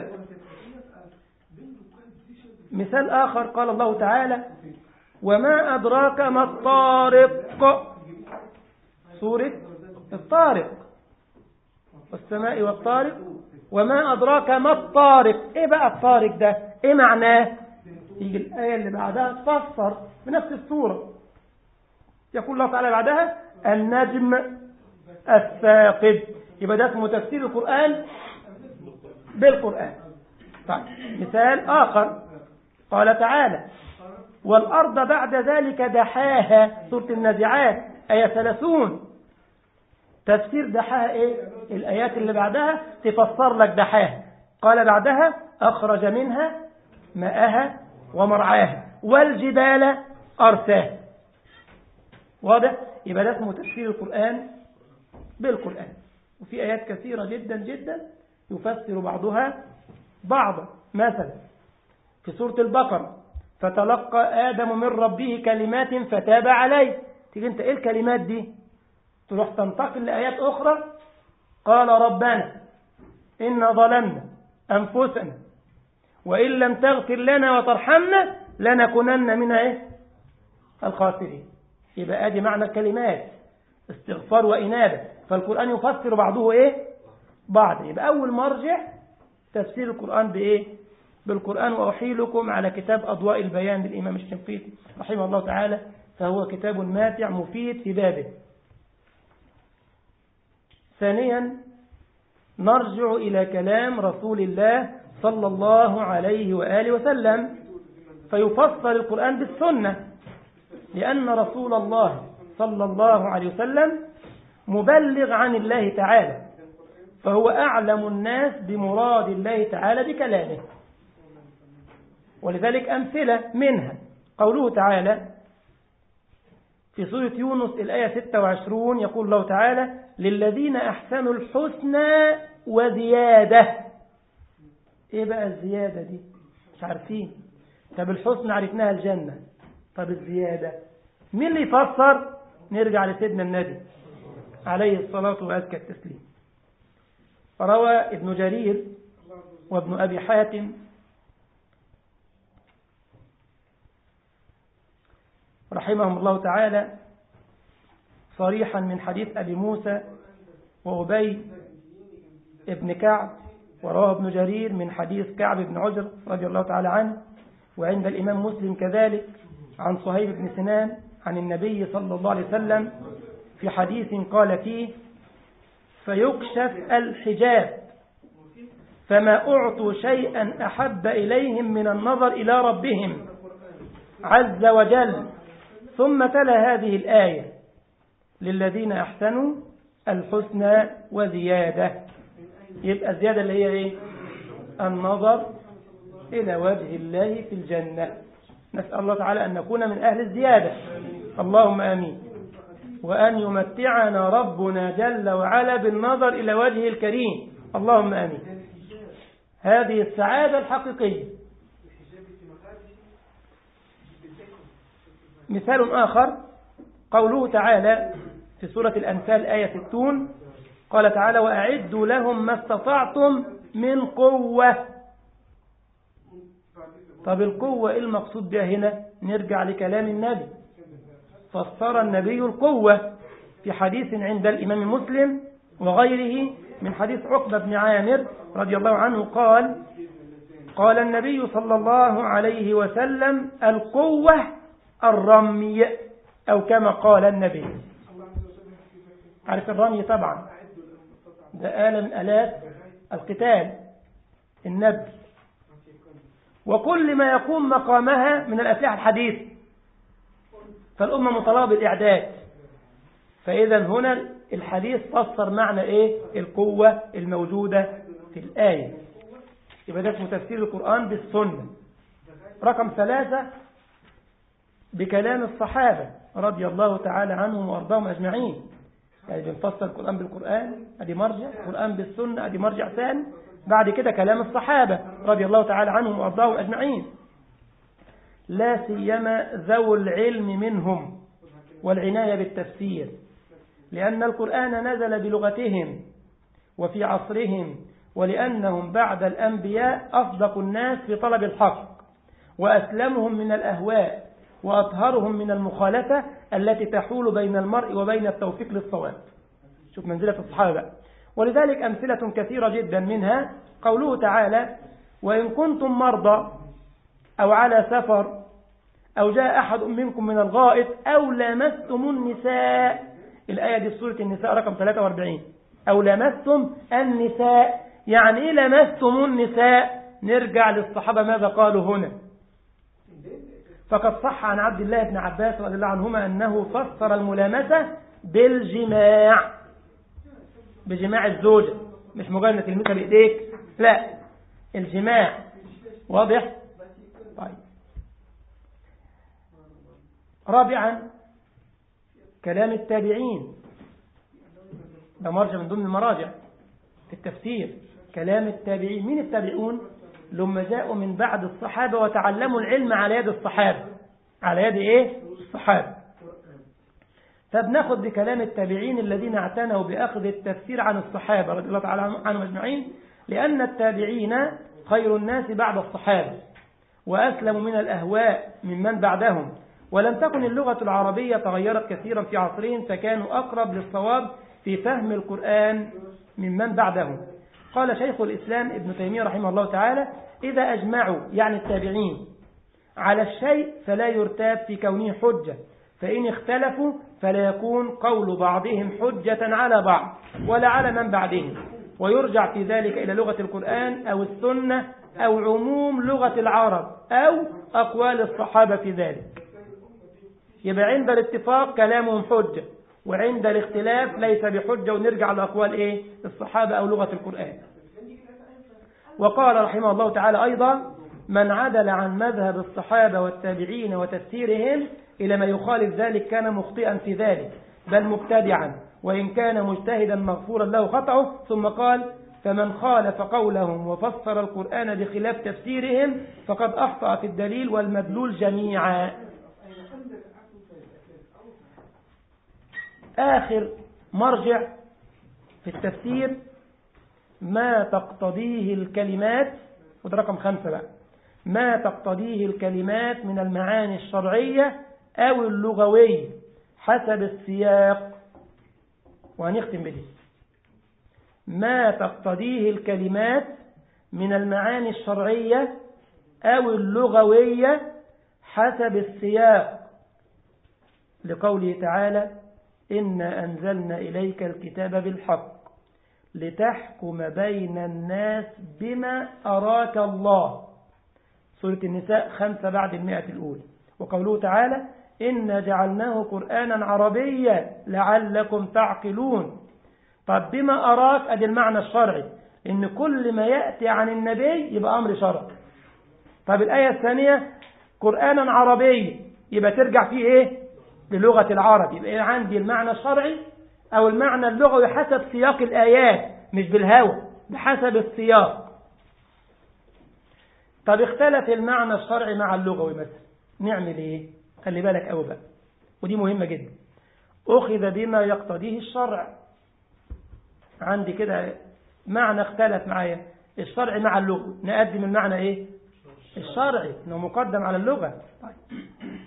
مثال آخر قال الله تعالى وما أدراك ما الطارق سورة الطارق والسماء والطارق وما أدراك ما الطارق إيه بقى الطارق ده إيه معناه يجي الآية اللي بعدها تفسر بنفس الصورة يقول الله تعالى بعدها النجم الثاقب يبقى ده اسمه تفسير القرآن بالقرآن طيب مثال آخر قال تعالى والأرض بعد ذلك دحاها سورة النازعات آية 30 تفسير دحاها إيه الآيات اللي بعدها تفسر لك دحاها قال بعدها أخرج منها ماءها ومرعاها والجبال أرساها واضح يبقى ده اسمه تفسير القرآن بالقرآن وفي آيات كثيرة جدا جدا يفسر بعضها بعضا مثلا في سورة البقرة فتلقى آدم من ربه كلمات فتاب عليه تيجي انت ايه الكلمات دي تروح تنتقل لآيات أخرى قال ربنا إن ظلمنا أنفسنا وإن لم تغفر لنا وترحمنا لنكونن من ايه الخاسرين يبقى ادي معنى الكلمات استغفار وإنابة فالقرآن يفسر بعضه ايه بعض يبقى أول مرجع تفسير القرآن بإيه بالقرآن وأحيلكم على كتاب أضواء البيان للإمام الشنقيطي رحمه الله تعالى فهو كتاب ماتع مفيد في بابه ثانيا نرجع إلى كلام رسول الله صلى الله عليه وآله وسلم فيفسر القرآن بالسنة لأن رسول الله صلى الله عليه وسلم مبلغ عن الله تعالى فهو أعلم الناس بمراد الله تعالى بكلامه ولذلك أمثلة منها قوله تعالى في سورة يونس الآية 26 يقول الله تعالى للذين أحسنوا الحسنى وزيادة إيه بقى الزيادة دي مش عارفين طب الحسنى عرفناها الجنة طب الزيادة مين اللي يفسر نرجع لسيدنا النبي عليه الصلاة وأزكى التسليم روى ابن جرير وابن أبي حاتم رحمهم الله تعالى صريحا من حديث أبي موسى وأبي ابن كعب ورواه ابن جرير من حديث كعب بن عجر رضي الله تعالى عنه وعند الإمام مسلم كذلك عن صهيب بن سنان عن النبي صلى الله عليه وسلم في حديث قال فيه فيكشف الحجاب فما أعطوا شيئا أحب إليهم من النظر إلى ربهم عز وجل ثم تلا هذه الآية للذين أحسنوا الحسنى وزيادة يبقى الزيادة اللي هي إيه النظر إلى وجه الله في الجنة نسأل الله تعالى أن نكون من أهل الزيادة اللهم آمين وأن يمتعنا ربنا جل وعلا بالنظر إلى وجهه الكريم اللهم آمين هذه السعادة الحقيقية مثال آخر قوله تعالى في سورة الأنفال آية 60 قال تعالى وأعدوا لهم ما استطعتم من قوة طب القوة إيه المقصود بها هنا نرجع لكلام النبي فسر النبي القوة في حديث عند الإمام مسلم وغيره من حديث عقبة بن عامر رضي الله عنه قال قال النبي صلى الله عليه وسلم القوة الرمي أو كما قال النبي عارف الرمي طبعا ده آلة من آلات القتال النبي وكل ما يقوم مقامها من الأسلحة الحديثة فالأمة مطالبة بالإعداد فإذا هنا الحديث فسر معنى إيه القوة الموجودة في الآية يبقى ده اسمه تفسير القرآن بالسنة رقم ثلاثة بكلام الصحابة رضي الله تعالى عنهم وأرضاهم أجمعين يعني بنفسر القرآن بالقرآن أدي مرجع القرآن بالسنة أدي مرجع ثاني بعد كده كلام الصحابة رضي الله تعالى عنهم وأرضاهم أجمعين لا سيما ذو العلم منهم والعناية بالتفسير لأن القرآن نزل بلغتهم وفي عصرهم ولأنهم بعد الأنبياء أصدق الناس في طلب الحق وأسلمهم من الأهواء وأطهرهم من المخالفة التي تحول بين المرء وبين التوفيق للصواب شوف منزلة الصحابة بقى. ولذلك أمثلة كثيرة جدا منها قوله تعالى وإن كنتم مرضى أو على سفر أو جاء أحد منكم من الغائط أو لامستم النساء الآية دي في سورة النساء رقم 43 أو لامستم النساء يعني إيه لامستم النساء نرجع للصحابة ماذا قالوا هنا فقد صح عن عبد الله بن عباس رضي الله عنهما أنه فسر الملامسة بالجماع بجماع الزوجة مش مجرد انك تلمسها بإيديك لا الجماع واضح طيب رابعا كلام التابعين ده مرجع من ضمن المراجع في التفسير كلام التابعين مين التابعون لما جاءوا من بعد الصحابة وتعلموا العلم على يد الصحابة على يد ايه الصحابة فبناخد بكلام التابعين الذين اعتنوا بأخذ التفسير عن الصحابة رضي الله تعالى عنهم أجمعين لأن التابعين خير الناس بعد الصحابة وأسلموا من الأهواء ممن بعدهم ولم تكن اللغة العربية تغيرت كثيرا في عصرهم فكانوا أقرب للصواب في فهم القرآن ممن بعدهم قال شيخ الإسلام ابن تيمية رحمه الله تعالى إذا أجمعوا يعني التابعين على الشيء فلا يرتاب في كونه حجة فإن اختلفوا فلا يكون قول بعضهم حجة على بعض ولا على من بعدهم ويرجع في ذلك إلى لغة القرآن أو السنة أو عموم لغة العرب أو أقوال الصحابة في ذلك يبقى عند الاتفاق كلامهم حجة وعند الاختلاف ليس بحجة ونرجع لأقوال إيه الصحابة أو لغة القرآن وقال رحمه الله تعالى أيضا من عدل عن مذهب الصحابة والتابعين وتفسيرهم إلى ما يخالف ذلك كان مخطئا في ذلك بل مبتدعا وإن كان مجتهدا مغفورا له خطأه ثم قال فمن خالف قولهم وفسر القرآن بخلاف تفسيرهم فقد أخطأ في الدليل والمدلول جميعا آخر مرجع في التفسير ما تقتضيه الكلمات وده رقم خمسة بقى ما تقتضيه الكلمات من المعاني الشرعية أو اللغوية حسب السياق وهنختم بدي ما تقتضيه الكلمات من المعاني الشرعية أو اللغوية حسب السياق لقوله تعالى إنا أنزلنا إليك الكتاب بالحق لتحكم بين الناس بما أراك الله سورة النساء خمسة بعد المئة الأولى وقوله تعالى إنا جعلناه قرآنا عربيا لعلكم تعقلون طب بما أراك أدي المعنى الشرعي إن كل ما يأتي عن النبي يبقى أمر شرعي طب الآية الثانية قرآنا عربي يبقى ترجع فيه إيه للغة العرب يبقى عندي المعنى الشرعي أو المعنى اللغوي حسب سياق الآيات مش بالهوى بحسب السياق طب اختلف المعنى الشرعي مع اللغوي مثلا نعمل ايه خلي بالك قوي بقى ودي مهمة جدا أخذ بما يقتضيه الشرع عندي كده معنى اختلف معايا الشرع مع اللغة نقدم المعنى ايه الشرعي انه مقدم على اللغة طيب.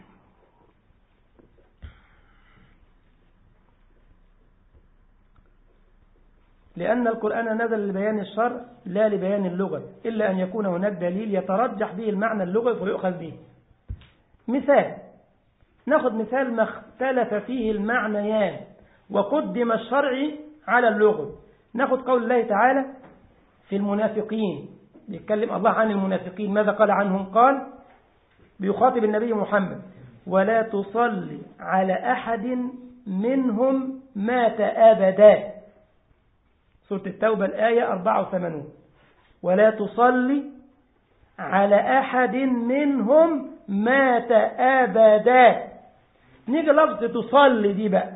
لأن القرآن نزل لبيان الشرع لا لبيان اللغة إلا أن يكون هناك دليل يترجح به المعنى اللغوي فيؤخذ به مثال ناخذ مثال ما اختلف فيه المعنيان وقدم الشرعي على اللغة ناخذ قول الله تعالى في المنافقين بيتكلم الله عن المنافقين ماذا قال عنهم قال بيخاطب النبي محمد ولا تصلي على أحد منهم مات أبدا سورة التوبة الآية 84 ولا تصلي على أحد منهم مات أبدا نيجي لفظ تصلي دي بقى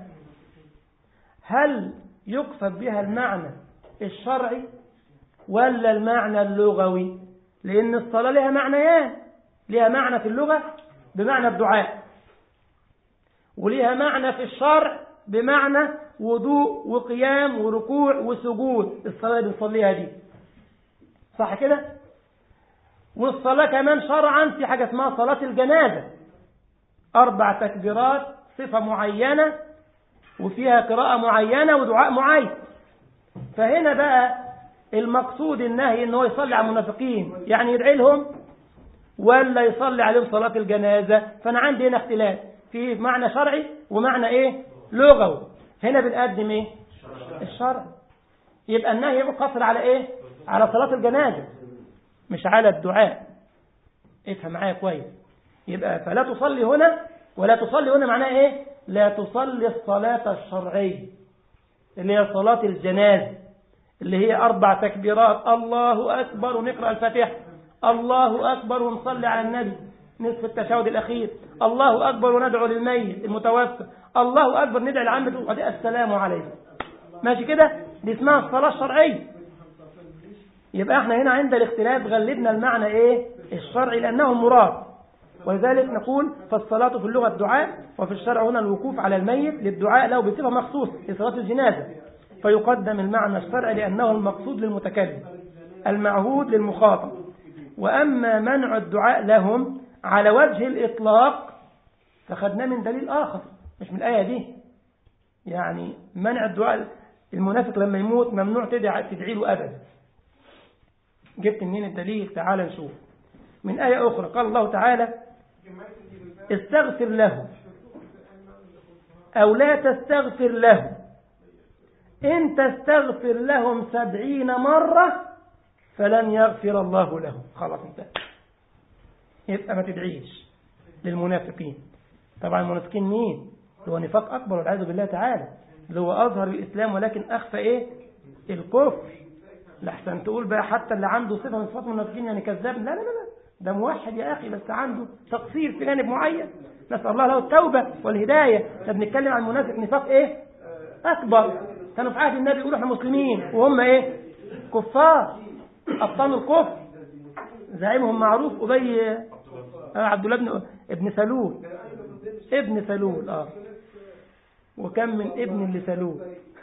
هل يقصد بها المعنى الشرعي ولا المعنى اللغوي لأن الصلاة لها معنيان لها معنى في اللغة بمعنى الدعاء ولها معنى في الشرع بمعنى وضوء وقيام وركوع وسجود الصلاة اللي بنصليها دي صح كده والصلاة كمان شرعا في حاجة اسمها صلاة الجنازة أربع تكبيرات صفة معينة وفيها قراءة معينة ودعاء معين فهنا بقى المقصود النهي ان هو يصلي على المنافقين يعني يدعي لهم ولا يصلي عليهم صلاة الجنازة فأنا عندي هنا اختلاف في معنى شرعي ومعنى ايه لغوي هنا بنقدم ايه الشرع يبقى النهي يقصر على ايه على صلاة الجنازة مش على الدعاء افهم معايا كويس يبقى فلا تصلي هنا ولا تصلي هنا معناه ايه لا تصلي الصلاة الشرعية اللي هي صلاة الجنازة اللي هي أربع تكبيرات الله أكبر ونقرأ الفاتحة الله أكبر ونصلي على النبي نصف التشهد الأخير الله أكبر وندعو للميت المتوفى الله أكبر ندعي لعمته وبعدين السلام عليكم ماشي كده دي اسمها الصلاة الشرعية يبقى احنا هنا عند الاختلاف غلبنا المعنى ايه الشرعي لأنه المراد ولذلك نقول فالصلاة في اللغة الدعاء وفي الشرع هنا الوقوف على الميت للدعاء له بصفة مخصوصة لصلاة الجنازة فيقدم المعنى الشرعي لأنه المقصود للمتكلم المعهود للمخاطب وأما منع الدعاء لهم على وجه الإطلاق فخدناه من دليل آخر مش من الآية دي يعني منع الدعاء المنافق لما يموت ممنوع تدعي, تدعي له أبدا جبت منين الدليل تعال نشوف من آية أخرى قال الله تعالى استغفر له أو لا تستغفر له إن تستغفر لهم سبعين مرة فلن يغفر الله لهم خلاص انتهى يبقى ما تدعيش للمنافقين طبعا المنافقين مين اللي هو نفاق أكبر والعياذ بالله تعالى اللي هو أظهر الإسلام ولكن أخفى إيه الكفر لحسن تقول بقى حتى اللي عنده صفة من صفات المنافقين يعني كذاب لا لا لا ده موحد يا أخي بس عنده تقصير في جانب معين نسأل الله له التوبة والهداية احنا بنتكلم عن منافق نفاق إيه أكبر كانوا في عهد النبي يقولوا احنا مسلمين وهم إيه كفار أبطال الكفر زعيمهم معروف أبي عبد الله بن ابن سلول ابن سلول اه وكم من ابن لسلول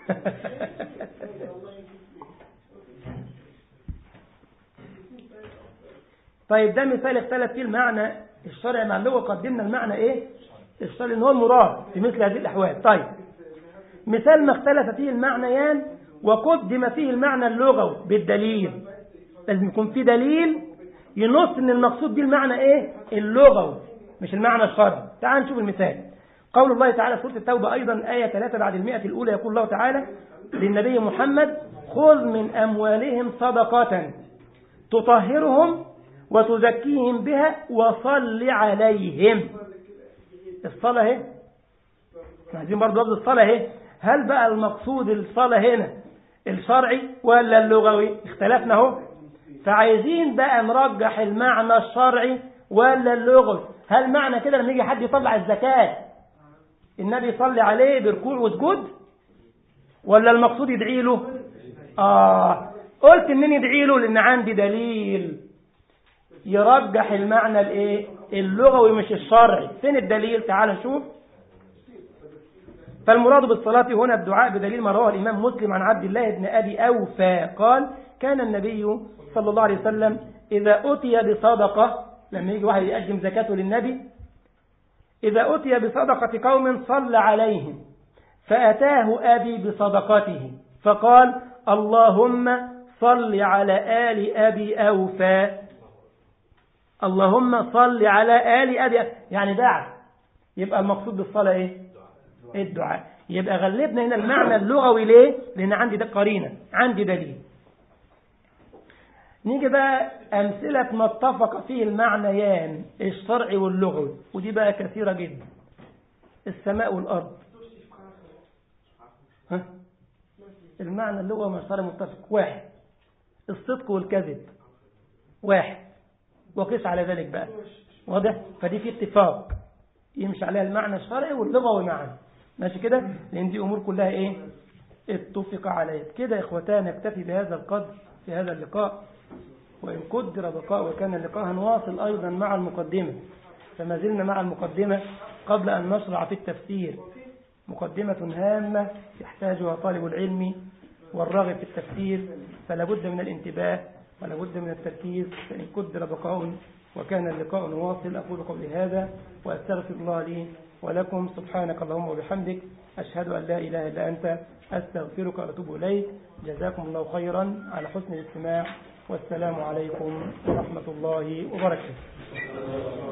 طيب ده مثال اختلف فيه المعنى الشرعي مع اللغة قدمنا المعنى ايه الشرعي ان هو المراد في مثل هذه الاحوال طيب مثال ما اختلف فيه المعنيان وقدم فيه المعنى اللغوي بالدليل لازم يكون في دليل ينص ان المقصود به المعنى ايه اللغوي مش المعنى الشرعي تعال نشوف المثال قول الله تعالى سورة التوبة أيضا آية 3 بعد المئة الأولى يقول الله تعالى للنبي محمد خذ من أموالهم صدقة تطهرهم وتزكيهم بها وصل عليهم الصلاة اهي عايزين برضه لفظ الصلاة اهي هل بقى المقصود الصلاة هنا الشرعي ولا اللغوي اختلفنا اهو فعايزين بقى نرجح المعنى الشرعي ولا اللغوي هل معنى كده لما يجي حد يطلع الزكاة النبي يصلي عليه بركوع وسجود ولا المقصود يدعي له آه قلت انني يدعي له لان عندي دليل يرجح المعنى الايه اللغوي مش الشرعي فين الدليل تعال نشوف فالمراد بالصلاة هنا الدعاء بدليل ما رواه الإمام مسلم عن عبد الله بن أبي أوفى قال كان النبي صلى الله عليه وسلم إذا أتي بصدقة لما يجي واحد يقدم زكاته للنبي إذا أتي بصدقة قوم صلى عليهم فأتاه أبي بصدقته فقال اللهم صل على آل أبي أوفى اللهم صل على آل أبي أوفى يعني دعا يبقى المقصود بالصلاة إيه الدعاء يبقى غلبنا هنا المعنى اللغوي ليه لأن عندي ده قرينة عندي دليل نيجي بقى أمثلة ما اتفق فيه المعنيان الشرعي واللغوي ودي بقى كثيرة جدا السماء والأرض ها؟ المعنى اللغوي والشرعي متفق واحد الصدق والكذب واحد وقيس على ذلك بقى واضح فدي في اتفاق يمشي عليها المعنى الشرعي واللغوي معا ماشي كده لان دي امور كلها ايه اتفق عليها كده يا اخوتان نكتفي بهذا القدر في هذا اللقاء وإن قدر بقاء وكان اللقاء هنواصل أيضا مع المقدمة فما زلنا مع المقدمة قبل أن نشرع في التفسير مقدمة هامة يحتاجها طالب العلم والراغب في التفسير فلا بد من الانتباه ولا بد من التركيز فإن قدر بقاء وكان اللقاء نواصل أقول قولي هذا وأستغفر الله لي ولكم سبحانك اللهم وبحمدك أشهد أن لا إله إلا أنت أستغفرك وأتوب إليك جزاكم الله خيرا على حسن الاستماع والسلام عليكم ورحمة الله وبركاته